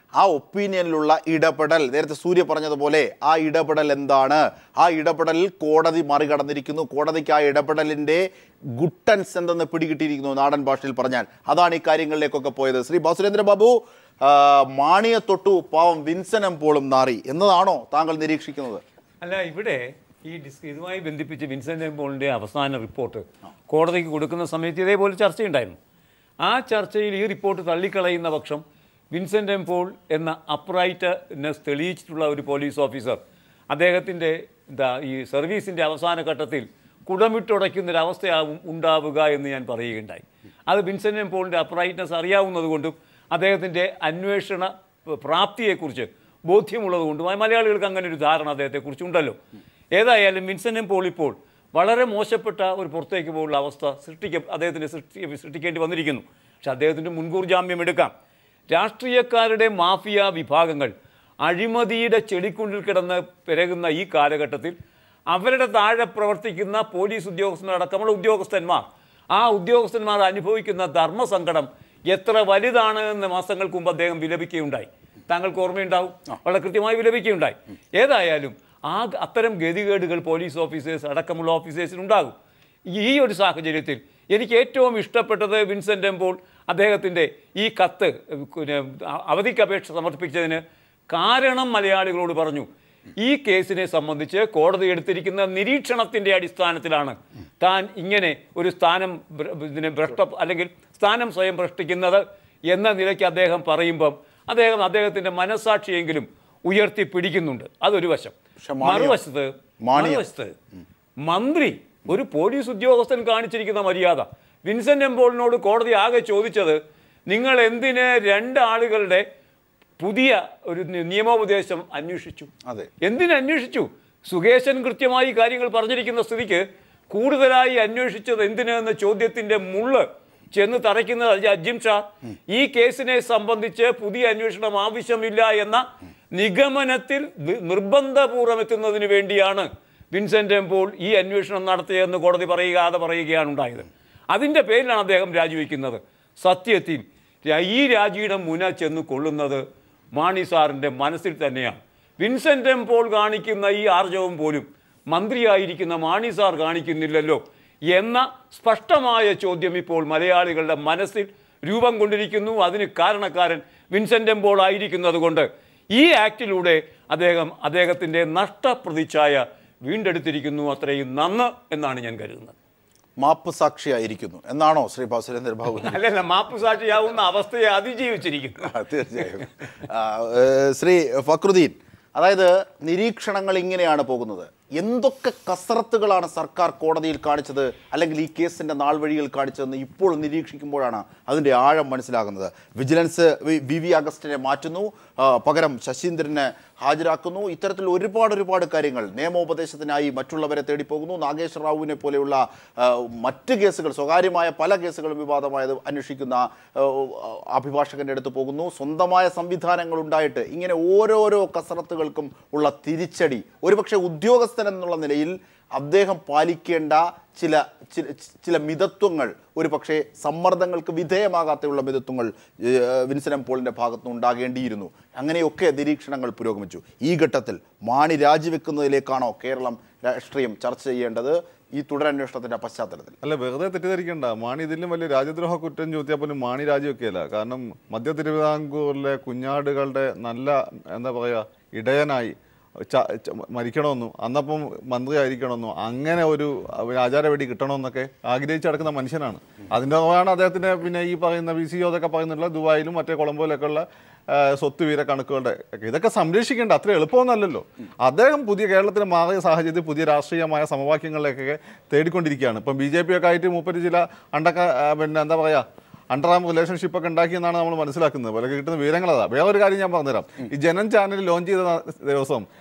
ആ ഒപ്പീനിയനിലുള്ള ഇടപെടൽ നേരത്തെ സൂര്യ പറഞ്ഞതുപോലെ ആ ഇടപെടൽ എന്താണ് ആ ഇടപെടലിൽ കോടതി മറികടന്നിരിക്കുന്നു കോടതിക്ക് ആ ഇടപെടലിൻ്റെ ഗുട്ടൻസ് എന്തെന്ന് പിടികിട്ടിയിരിക്കുന്നു നാടൻ ഭാഷയിൽ പറഞ്ഞാൽ അതാണ് ഈ കാര്യങ്ങളിലേക്കൊക്കെ പോയത് ശ്രീ ബാസുരേന്ദ്ര ബാബു ആ, മാണിയെ തൊട്ടു പാവം വിൻസനം പോളും നാറി എന്നതാണോ താങ്കൾ നിരീക്ഷിക്കുന്നത് അല്ല ഇവിടെ ഈ ഡിസ് ഇതുമായി ബന്ധിപ്പിച്ച് വിൻസെൻ്റ് എംപോളിൻ്റെ അവസാന റിപ്പോർട്ട് കോടതിക്ക് കൊടുക്കുന്ന സമയത്ത് ഇതേപോലെ ചർച്ചയുണ്ടായിരുന്നു ആ ചർച്ചയിൽ ഈ റിപ്പോർട്ട് തള്ളിക്കളയുന്ന പക്ഷം വിൻസെൻ്റ് എംപോൾ എന്ന അപ്രൈറ്റ്നെസ് തെളിയിച്ചിട്ടുള്ള ഒരു പോലീസ് ഓഫീസർ അദ്ദേഹത്തിൻ്റെ എന്താ ഈ സർവീസിൻ്റെ അവസാന ഘട്ടത്തിൽ കുടമിട്ടുടയ്ക്കുന്നൊരവസ്ഥയാവും ഉണ്ടാവുക എന്ന് ഞാൻ പറയുകയുണ്ടായി അത് വിൻസെൻ്റ് എംപോളിൻ്റെ അപ്രൈറ്റ്നെസ് അറിയാവുന്നതുകൊണ്ടും അദ്ദേഹത്തിൻ്റെ അന്വേഷണ പ്രാപ്തിയെക്കുറിച്ച് ബോധ്യമുള്ളതുകൊണ്ടും ആ മലയാളികൾക്ക് അങ്ങനെ ഒരു ധാരണ അദ്ദേഹത്തെക്കുറിച്ച് ഉണ്ടല്ലോ ഏതായാലും വിൻസെൻ്റ് പോൾ ഇപ്പോൾ വളരെ മോശപ്പെട്ട ഒരു പുറത്തേക്ക് പോകുന്ന അവസ്ഥ സൃഷ്ടിക്ക അദ്ദേഹത്തിന് സൃഷ്ടി സൃഷ്ടിക്കേണ്ടി വന്നിരിക്കുന്നു പക്ഷെ അദ്ദേഹത്തിൻ്റെ മുൻകൂർ ജാമ്യം എടുക്കാം രാഷ്ട്രീയക്കാരുടെ മാഫിയ വിഭാഗങ്ങൾ അഴിമതിയുടെ ചെടിക്കുണ്ടിൽ കിടന്ന് പിറകുന്ന ഈ കാലഘട്ടത്തിൽ അവരുടെ താഴെ പ്രവർത്തിക്കുന്ന പോലീസ് ഉദ്യോഗസ്ഥരടക്കമുള്ള ഉദ്യോഗസ്ഥന്മാർ ആ ഉദ്യോഗസ്ഥന്മാർ അനുഭവിക്കുന്ന ധർമ്മസങ്കടം എത്ര വലുതാണ് എന്ന് മാസങ്ങൾക്ക് മുമ്പ് അദ്ദേഹം വിലപിക്കുകയുണ്ടായി താങ്കൾക്ക് ഓർമ്മയുണ്ടാവും വളരെ കൃത്യമായി വിലപിക്കുകയുണ്ടായി ഏതായാലും ആ അത്തരം ഗതികേടുകൾ പോലീസ് ഓഫീസേഴ്സ് അടക്കമുള്ള ഓഫീസേഴ്സിനുണ്ടാകും ഈ ഒരു സാഹചര്യത്തിൽ എനിക്ക് ഏറ്റവും ഇഷ്ടപ്പെട്ടത് വിൻസെൻ്റ് എംപോൾ അദ്ദേഹത്തിൻ്റെ ഈ കത്ത് പിന്നെ അവധിക്ക് അപേക്ഷ സമർപ്പിച്ചതിന് കാരണം മലയാളികളോട് പറഞ്ഞു ഈ കേസിനെ സംബന്ധിച്ച് കോടതി എടുത്തിരിക്കുന്ന നിരീക്ഷണത്തിൻ്റെ അടിസ്ഥാനത്തിലാണ് താൻ ഇങ്ങനെ ഒരു സ്ഥാനം ഭ്ര- ഇതിനെ ഭ്രഷ്ട അല്ലെങ്കിൽ സ്ഥാനം സ്വയം ഭ്രഷ്ടിക്കുന്നത് എന്ന നിലയ്ക്ക് അദ്ദേഹം പറയുമ്പം അദ്ദേഹം അദ്ദേഹത്തിൻ്റെ മനസ്സാക്ഷിയെങ്കിലും ഉയർത്തി പിടിക്കുന്നുണ്ട് അതൊരു വശം പക്ഷെ മാണിയോ? മറുവശത്ത് മാണിയോ? മറുവശത്ത് മന്ത്രി ഒരു പോലീസ് ഉദ്യോഗസ്ഥൻ കാണിച്ചിരിക്കുന്ന മര്യാദ വിൻസെന്റ് എംപോളിനോട് കോടതി ആകെ ചോദിച്ചത് നിങ്ങൾ എന്തിന് രണ്ട് ആളുകളുടെ പുതിയ ഒരു നി- നിയമോപദേശം അന്വേഷിച്ചു അതെ. എന്തിന് അന്വേഷിച്ചു സുകേശൻ കൃത്യമായി കാര്യങ്ങൾ പറഞ്ഞിരിക്കുന്ന സ്ഥിതിക്ക് കൂടുതലായി അന്വേഷിച്ചത് എന്തിന് എന്ന ചോദ്യത്തിന്റെ മുള്ള് ചെന്ന് തറയ്ക്കുന്നത് അജ- അജിം ഷാ ഈ കേസിനെ സംബന്ധിച്ച് പുതിയ അന്വേഷണം ആവശ്യമില്ല എന്ന നിഗമനത്തിൽ നി- നിർബന്ധപൂർവ്വം എത്തുന്നതിന് വേണ്ടിയാണ് വിൻസെന്റ് എംപോൾ ഈ അന്വേഷണം നടത്തിയതെന്ന് കോടതി പറയുകയാതെ പറയുകയാണ് ഉണ്ടായത് അതിൻ്റെ പേരിലാണ് അദ്ദേഹം രാജിവെക്കുന്നത് സത്യത്തിൽ ര- ഈ രാജിയുടെ മുന ചെന്ന് കൊള്ളുന്നത് മാണി സാറിൻ്റെ മനസ്സിൽ തന്നെയാണ് വിൻസെന്റ് എംപോൾ കാണിക്കുന്ന ഈ ആർജവം പോലും മന്ത്രിയായിരിക്കുന്ന മാണി സാർ കാണിക്കുന്നില്ലല്ലോ എന്ന സ്പഷ്ടമായ ചോദ്യം ഇപ്പോൾ മലയാളികളുടെ മനസ്സിൽ രൂപം കൊണ്ടിരിക്കുന്നു അതിന് കാരണക്കാരൻ വിൻസെന്റ് എംപോൾ ആയിരിക്കുന്നത് കൊണ്ട് ഈ ആക്ടിലൂടെ അദ്ദേഹം അദ്ദേഹത്തിൻ്റെ നഷ്ടപ്രതിച്ഛായ വീണ്ടെടുത്തിരിക്കുന്നു അത്രയും നന്ന് എന്നാണ് ഞാൻ കരുതുന്നത് മാപ്പ് സാക്ഷിയായിരിക്കുന്നു എന്നാണോ ശ്രീ ബാസുരേന്ദ്ര ബാബു അല്ലല്ല മാപ്പ് സാക്ഷിയാവുന്ന അവസ്ഥയെ അതിജീവിച്ചിരിക്കുന്നു ആ, തീർച്ചയായും ആ, ഏ, ശ്രീ ഫക്രുദ്ദീൻ അതായത് നിരീക്ഷണങ്ങൾ ഇങ്ങനെയാണ് പോകുന്നത് എന്തൊക്കെ കസറത്തുകളാണ് സർക്കാർ കോടതിയിൽ കാണിച്ചത് അല്ലെങ്കിൽ ഈ കേസിൻ്റെ നാൾ വഴികൾ കാണിച്ചതെന്ന് ഇപ്പോൾ നിരീക്ഷിക്കുമ്പോഴാണ് അതിൻ്റെ ആഴം മനസ്സിലാകുന്നത് വിജിലൻസ് വി- വി വി അഗസ്റ്റിനെ മാറ്റുന്നു ആ, പകരം ശശീന്ദ്രനെ ഹാജരാക്കുന്നു ഇത്തരത്തിൽ ഒരുപാട് ഒരുപാട് കാര്യങ്ങൾ നിയമോപദേശത്തിനായി മറ്റുള്ളവരെ തേടി പോകുന്നു നാഗേശ്വര റാവുവിനെ പോലെയുള്ള ആ, മറ്റ് കേസുകൾ സ്വകാര്യമായ പല കേസുകളും വിവാദമായത് അന്വേഷിക്കുന്ന ആ, അഭിഭാഷകന്റെ അടുത്ത് പോകുന്നു സ്വന്തമായ സംവിധാനങ്ങൾ ഉണ്ടായിട്ട് ഇങ്ങനെ ഓരോരോ കസറത്തുകൾക്കും ഉള്ള തിരിച്ചടി ഒരുപക്ഷെ ഉദ്യോഗസ്ഥൻ എന്നുള്ള നിലയിൽ അദ്ദേഹം പാലിക്കേണ്ട ചില ചില ചില മിതത്വങ്ങൾ ഒരു പക്ഷേ സമ്മർദ്ദങ്ങൾക്ക് വിധേയമാകാതെയുള്ള മിതത്വങ്ങൾ ഏഹ്, വിൻസെന്റ് പോളിൻ്റെ ഭാഗത്തുനിന്ന് ഉണ്ടാകേണ്ടിയിരുന്നു അങ്ങനെയൊക്കെ നിരീക്ഷണങ്ങൾ പുരോഗമിച്ചു ഈ ഘട്ടത്തിൽ മാണി രാജിവെക്കുന്നതിലേക്കാണോ കേരളം രാഷ്ട്രീയം ചർച്ച ചെയ്യേണ്ടത് ഈ തുടരന്വേഷണത്തിന്റെ പശ്ചാത്തലത്തിൽ അല്ല വെറുതെ തെറ്റിദ്ധരിക്കണ്ട മാണി ഇതിലും വലിയ രാജ്യദ്രോഹ കുറ്റം ചോദിച്ചാൽ പോലും മാണി രാജിവെക്കുകയല്ല കാരണം മധ്യ തിരുവിതാംകൂറിലെ കുഞ്ഞാടുകളുടെ നല്ല എന്താ പറയുക ഇടയനായി ച- ച- മരിക്കണമെന്നും അന്നപ്പം മന്ത്രി ആയിരിക്കണമെന്നും അങ്ങനെ ഒരു ഒരു ആചാരവെടി കിട്ടണമെന്നൊക്കെ ആഗ്രഹിച്ച് നടക്കുന്ന മനുഷ്യനാണ് അതിൻ്റെ ഭാഗമാണ് അദ്ദേഹത്തിന് പിന്നെ ഈ പറയുന്ന വി സി ഒക്കെ പറയുന്നുള്ള ദുബായിലും മറ്റേ കൊളംബോയിലൊക്കെ ഉള്ള ആ, സ്വത്ത് വീര കണക്കുകളുടെ ഒക്കെ ഇതൊക്കെ സംരക്ഷിക്കേണ്ട അത്ര എളുപ്പമൊന്നല്ലല്ലോ അദ്ദേഹം പുതിയ കേരളത്തിന് മാറിയ സാഹചര്യത്തിൽ പുതിയ രാഷ്ട്രീയമായ സമവാക്യങ്ങളിലേക്കൊക്കെ തേടിക്കൊണ്ടിരിക്കുകയാണ് ഇപ്പം ബി ജെ പി ഒക്കെ ആയിട്ട് മൂപ്പര് ചില അണ്ടക്ക ആ, പിന്നെ എന്താ പറയുക അണ്ടറാം റിലേഷൻഷിപ്പ് ഒക്കെ ഉണ്ടാക്കിയെന്നാണ് നമ്മൾ മനസ്സിലാക്കുന്നത് പല കിട്ടുന്ന വിവരങ്ങളതാ വേറെ ഒരു കാര്യം ഞാൻ പറഞ്ഞുതരാം ഈ ജനൻ ചാനൽ ലോഞ്ച് ചെയ്ത ദിവസം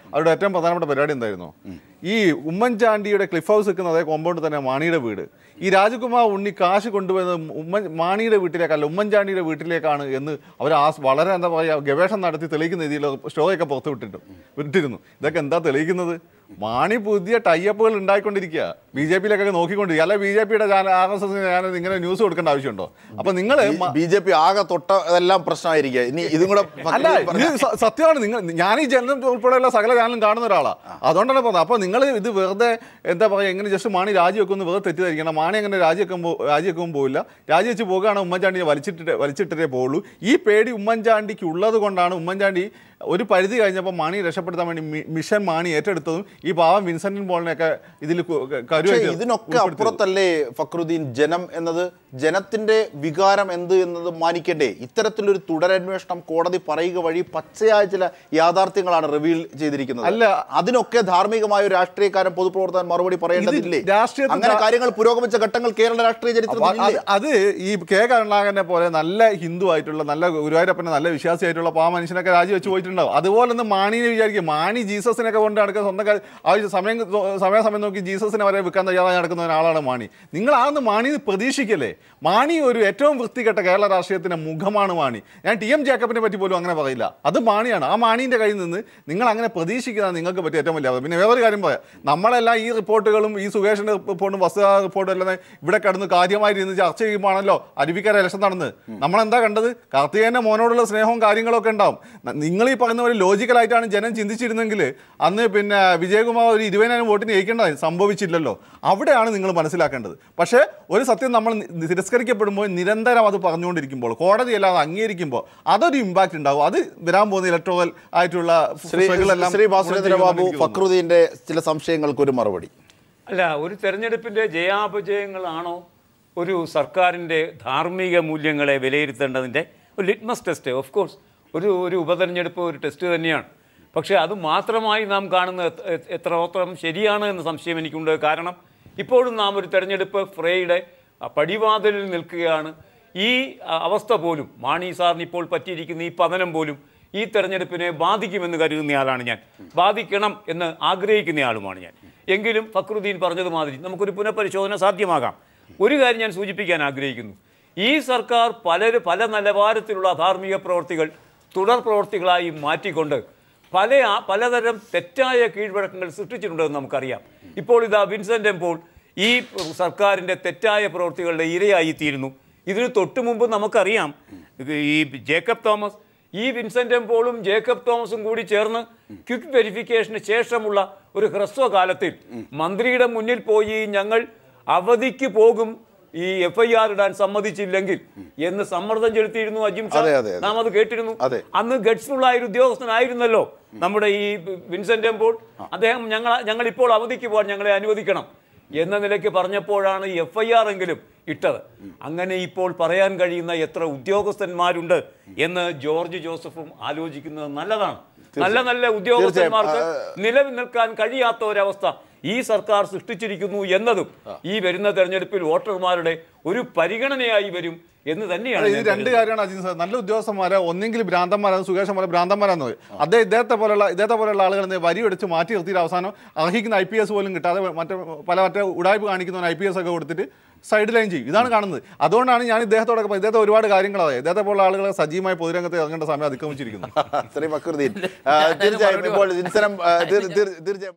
അവരുടെ ഏറ്റവും പ്രധാനപ്പെട്ട പരിപാടി എന്തായിരുന്നു ഈ ഉമ്മൻചാണ്ടിയുടെ ക്ലിഫ് ഹൗസ് നിൽക്കുന്ന അതേ കോമ്പൗണ്ട് തന്നെ മാണിയുടെ വീട് ഈ രാജകുമാർ ഉണ്ണി കാശ് കൊണ്ടുപോയത് ഉമ്മൻ മാണിയുടെ വീട്ടിലേക്കല്ല ഉമ്മൻചാണ്ടിയുടെ വീട്ടിലേക്കാണ് എന്ന് അവർ ആ വളരെ എന്താ പറയുക ഗവേഷണം നടത്തി തെളിയിക്കുന്ന രീതിയിൽ സ്റ്റോയൊക്കെ പുറത്ത് വിട്ടിട്ടു വിട്ടിരുന്നു ഇതൊക്കെ എന്താ തെളിയിക്കുന്നത് മാണി പുതിയ ടൈപ്പുകൾ ഉണ്ടായിക്കൊണ്ടിരിക്കുക ബി ജെ പിയിലൊക്കെ നോക്കിക്കൊണ്ടിരിക്കുക അല്ലെ ബി ജെ പിയുടെ ആർ എസ് എസ് ചാനൽ ഇങ്ങനെ ന്യൂസ് കൊടുക്കേണ്ട ആവശ്യമുണ്ടോ അപ്പൊ നിങ്ങൾ ബി ജെ പി ആകെ തൊട്ട എല്ലാം പ്രശ്നമായിരിക്കുക ഇനി ഇതും കൂടെ അല്ല ഇത് സ- സത്യമാണ് നിങ്ങൾ ഞാൻ ഈ ജനറൽ ഉൾപ്പെടെയുള്ള സകല ചാനലും കാണുന്ന ഒരാളാണ് അതുകൊണ്ടാണ് പറഞ്ഞത് അപ്പോൾ നിങ്ങൾ ഇത് വെറുതെ എന്താ പറയുക എങ്ങനെ ജസ്റ്റ് മാണി രാജിവെക്കുമെന്ന് വെറുതെ തെറ്റിദ്ധരിക്കണം മാണി അങ്ങനെ രാജിവെക്കാൻ പോ രാജിവെക്കാൻ പോവില്ല രാജിവെച്ച് പോകുകയാണ് ഉമ്മൻചാണ്ടിയെ വലിച്ചിട്ടിട്ട് വലിച്ചിട്ടിട്ടേ പോകുള്ളൂ ഈ പേടി ഉമ്മൻചാണ്ടിക്ക് ഉള്ളത് കൊണ്ടാണ് ഉമ്മൻചാണ്ടി ഒരു പരിധി കഴിഞ്ഞപ്പോൾ മാണി രക്ഷപ്പെടുത്താൻ വേണ്ടി മി- മിഷൻ മാണി ഏറ്റെടുത്തതും ഈ പാവം വിൻസെന്റിൻ പോളിനെയൊക്കെ ഇതിൽ പക്ഷേ കരുവായിട്ട് ഇതിനൊക്കെ അപ്പുറത്തല്ലേ ഫക്രുദ്ദീൻ ജനം എന്നത് ജനത്തിന്റെ വികാരം എന്ത് എന്നത് മാനിക്കണ്ടേ ഇത്തരത്തിലൊരു തുടരന്വേഷണം കോടതി പറയുക വഴി പച്ചയായ ചില യാഥാർത്ഥ്യങ്ങളാണ് റിവീൽ ചെയ്തിരിക്കുന്നത് അല്ല. അതിനൊക്കെ ധാർമ്മികമായ ഒരു രാഷ്ട്രീയക്കാരൻ പൊതുപ്രവർത്തകൻ മറുപടി പറയേണ്ടതില്ലേ രാഷ്ട്രീയത്തിൽ അങ്ങനെ ധാ- കാര്യങ്ങൾ പുരോഗമിച്ച ഘട്ടങ്ങൾ കേരള രാഷ്ട്രീയ അപ്പൊ ചരിത്രത്തിൽ അത് അത് ഈ കെ കരുണാകരനെ പോലെ നല്ല ഹിന്ദു ആയിട്ടുള്ള നല്ല ഗുരുവായൂരപ്പനെ നല്ല വിശ്വാസിയായിട്ടുള്ള പാ മനുഷ്യനൊക്കെ രാജിവെച്ച് പോയിട്ടുണ്ടാവും അതുപോലെ ഒന്ന് മാണിനെ വിചാരിക്കും മാണി ജീസസിനൊക്കെ കൊണ്ട് നടക്കുന്ന സ്വന്തം കാര്യം ആവശ്യം സമയം സമയാസമയം നോക്കി ജീസസിനെ വരെ വിൽക്കാൻ തയ്യാറായി നടക്കുന്ന ഒരാളാണ് മാണി നിങ്ങൾ ആ ഒന്ന് മാണി പ്രതീക്ഷിക്കല്ലേ മാണി ഒരു ഏറ്റവും വൃത്തികെട്ട കേരള രാഷ്ട്രീയത്തിന്റെ മുഖമാണ് മാണി ഞാൻ ടി എം ജേക്കബിനെ പറ്റി പോലും അങ്ങനെ പറയില്ല അത് മാണിയാണ് ആ മാണീൻ്റെ കയ്യിൽ നിന്ന് നിങ്ങൾ അങ്ങനെ പ്രതീക്ഷിക്കുന്നത് നിങ്ങൾക്ക് പറ്റിയ ഏറ്റവും വലിയ അബദ്ധം. പിന്നെ വേറൊരു കാര്യം പറയാം നമ്മളെല്ലാം ഈ റിപ്പോർട്ടുകളും ഈ സുകേഷിന്റെ റിപ്പോർട്ടും വസ്തുതാ റിപ്പോർട്ടും എല്ലാം ഇവിടെ കിടന്ന് കാര്യമായി ഇരുന്ന് ചർച്ച ചെയ്യുമ്പോഴാണല്ലോ അരുവിക്കര ഇലക്ഷൻ നടന്നത് നമ്മളെന്താ കണ്ടത് കാർത്തികേയന്റെ മോനോടുള്ള സ്നേഹവും കാര്യങ്ങളൊക്കെ ഉണ്ടാവും ന- നിങ്ങൾ ഈ പറയുന്ന പോലെ ലോജിക്കലായിട്ടാണ് ജനം ചിന്തിച്ചിരുന്നെങ്കിൽ അന്ന് പിന്നെ വിജയകുമാർ ഒരു ഇരുപതിനായിരം വോട്ടിന് ജയിക്കേണ്ടതായി സംഭവിച്ചില്ലല്ലോ അവിടെയാണ് നിങ്ങൾ മനസ്സിലാക്കേണ്ടത് പക്ഷേ ഒരു സത്യം നമ്മൾ നി- തിരസ്കരിക്കപ്പെടുമ്പോൾ നിരന്തരം അത് പറഞ്ഞുകൊണ്ടിരിക്കുമ്പോൾ കോടതി അല്ലാതെ അംഗീകരിക്കുമ്പോൾ അതൊരു ഇമ്പാക്റ്റ് ഉണ്ടാവും അത് വരാൻ പോകുന്ന ഇലക്ട്രോവൽ ആയിട്ടുള്ള ശ്രീ ഫുസുകളെല്ലാം ശ്രീ ഭാസുരേന്ദ്ര ബാബു എനിക്ക് തോന്നുന്നു. ഫക്രുദ്ദീന്റെ ചില സംശയങ്ങൾക്ക് ഒരു മറുപടി അല്ല ഒരു തെരഞ്ഞെടുപ്പിൻ്റെ ജയാപജയങ്ങളാണോ ഒരു സർക്കാരിൻ്റെ ധാർമ്മിക മൂല്യങ്ങളെ വിലയിരുത്തേണ്ടതിൻ്റെ ഒരു ലിറ്റ്മസ് ടെസ്റ്റ് ഓഫ് കോഴ്സ് ഒരു ഒരു ഉപതെരഞ്ഞെടുപ്പ് ഒരു ടെസ്റ്റ് തന്നെയാണ് പക്ഷേ അത് മാത്രമായി നാം കാണുന്നത് എത്ര- എത്ര- എത്രമാത്രം ശരിയാണ് എന്ന സംശയം എനിക്കുണ്ട് കാരണം ഇപ്പോഴും നാം ഒരു തെരഞ്ഞെടുപ്പ് ഫ്രേയുടെ ആ, പടിവാതിലിൽ നിൽക്കുകയാണ് ഈ ആ, അവസ്ഥ പോലും മാണി സാറിന് ഇപ്പോൾ പറ്റിയിരിക്കുന്ന ഈ പതനം പോലും ഈ തെരഞ്ഞെടുപ്പിനെ ബാധിക്കുമെന്ന് കരുതുന്നയാളാണ് ഞാൻ ബാധിക്കണം എന്ന് ആഗ്രഹിക്കുന്നയാളുമാണ് ഞാൻ എങ്കിലും ഫക്രുദ്ദീൻ പറഞ്ഞതുമാതിരി നമുക്കൊരു പുനഃപരിശോധന സാധ്യമാകാം ഒരു കാര്യം ഞാൻ സൂചിപ്പിക്കാൻ ആഗ്രഹിക്കുന്നു ഈ സർക്കാർ പലര് പല നിലവാരത്തിലുള്ള ധാർമ്മിക പ്രവർത്തികൾ തുടർ പ്രവർത്തികളായി മാറ്റിക്കൊണ്ട് പല ആ- പലതരം തെറ്റായ കീഴ്വഴക്കങ്ങൾ സൃഷ്ടിച്ചിട്ടുണ്ടെന്ന് നമുക്കറിയാം ഇപ്പോൾ ഇതാ വിൻസെൻ്റ് എമ്പോൾ ഈ സർക്കാരിൻ്റെ തെറ്റായ പ്രവൃത്തികളുടെ ഇരയായിത്തീരുന്നു ഇതിന് തൊട്ടു മുമ്പ് നമുക്കറിയാം ഇത് ഈ ജേക്കബ് തോമസ് ഈ വിൻസെൻ്റ് എംപോളും ജേക്കബ് തോമസും കൂടി ചേർന്ന് ക്വിക്ക് വെരിഫിക്കേഷന് ശേഷമുള്ള ഒരു ഹ്രസ്വകാലത്തിൽ മന്ത്രിയുടെ മുന്നിൽ പോയി ഞങ്ങൾ അവധിക്ക് പോകും ഈ എഫ് ഐ ആർ ഇടാൻ സമ്മതിച്ചില്ലെങ്കിൽ എന്ന് സമ്മർദ്ദം ചെലുത്തിയിരുന്നു അജിം ഷാ അതെ, അതെ, അതെ. നാം അത് കേട്ടിരുന്നു അതെ. അന്ന് ഗഡ്സ്ഫുൾ ആയ ഒരു ഉദ്യോഗസ്ഥനായിരുന്നല്ലോ നമ്മുടെ ഈ വിൻസെന്റ് എംപോൾ അദ്ദേഹം ഞങ്ങൾ ഞങ്ങൾ ഇപ്പോൾ അവധിക്ക് പോകാൻ ഞങ്ങളെ അനുവദിക്കണം എന്ന നിലയ്ക്ക് പറഞ്ഞപ്പോഴാണ് ഈ എഫ് ഐ ആർ എങ്കിലും ഇട്ടത് അങ്ങനെ ഇപ്പോൾ പറയാൻ കഴിയുന്ന എത്ര ഉദ്യോഗസ്ഥന്മാരുണ്ട് എന്ന് ജോർജ് ജോസഫും ആലോചിക്കുന്നത് നല്ലതാണ് നല്ല നല്ല ഉദ്യോഗസ്ഥന്മാർക്ക് നിലവിൽ നിൽക്കാൻ കഴിയാത്ത ഒരവസ്ഥ ഈ സർക്കാർ സൃഷ്ടിച്ചിരിക്കുന്നു എന്നതും ഈ വരുന്ന തെരഞ്ഞെടുപ്പിൽ വോട്ടർമാരുടെ ഒരു പരിഗണനയായി വരും എന്ന് തന്നെയാണ് ഇത് ഞാൻ രണ്ട് കരുതുന്നത്. കാര്യമാണ് അജിൻ സാർ നല്ല ഉദ്യോഗസ്ഥന്മാരെ ഒന്നെങ്കിൽ ഭ്രാന്തന്മാരാണ് സുഖേഷൻ പോലെ ഭ്രാന്തന്മാരാന്ന് പറയും അദ്ദേഹം ഇദ്ദേഹത്തെ പോലുള്ള ഇദ്ദേഹത്തെ പോലുള്ള ആളുകൾ എന്ത് ചെയ്യും? വരി എടുത്ത് മാറ്റി നിർത്തിയിട്ട് അവസാനം അർഹിക്കുന്ന ഐ പി എസ് പോലും കിട്ടാതെ മറ്റേ പല മറ്റേ ഉടായ്പ കാണിക്കുന്നവൻ ഐ പി എസ് ഒക്കെ കൊടുത്തിട്ട് സൈഡ് ലൈൻ ചെയ്യും ഇതാണ് കാണുന്നത് അതുകൊണ്ടാണ് ഞാൻ ഇദ്ദേഹത്തോടൊക്കെ പറയുന്നത്. ഇദ്ദേഹത്തെ ഒരുപാട് കാര്യങ്ങളാണ് ഇദ്ദേഹത്തെ പോലുള്ള ആളുകളെ സജീവമായി പൊതുരംഗത്ത് ഇറങ്ങേണ്ട സമയം അതിക്രമിച്ചിരിക്കുന്നു ശ്രീ ഫക്രുദ്ദീൻ ആ, തീർച്ചയായും ഇപ്പോൾ ജിൻസനം ആ, തീർ- തീർ- തീർച്ചയായും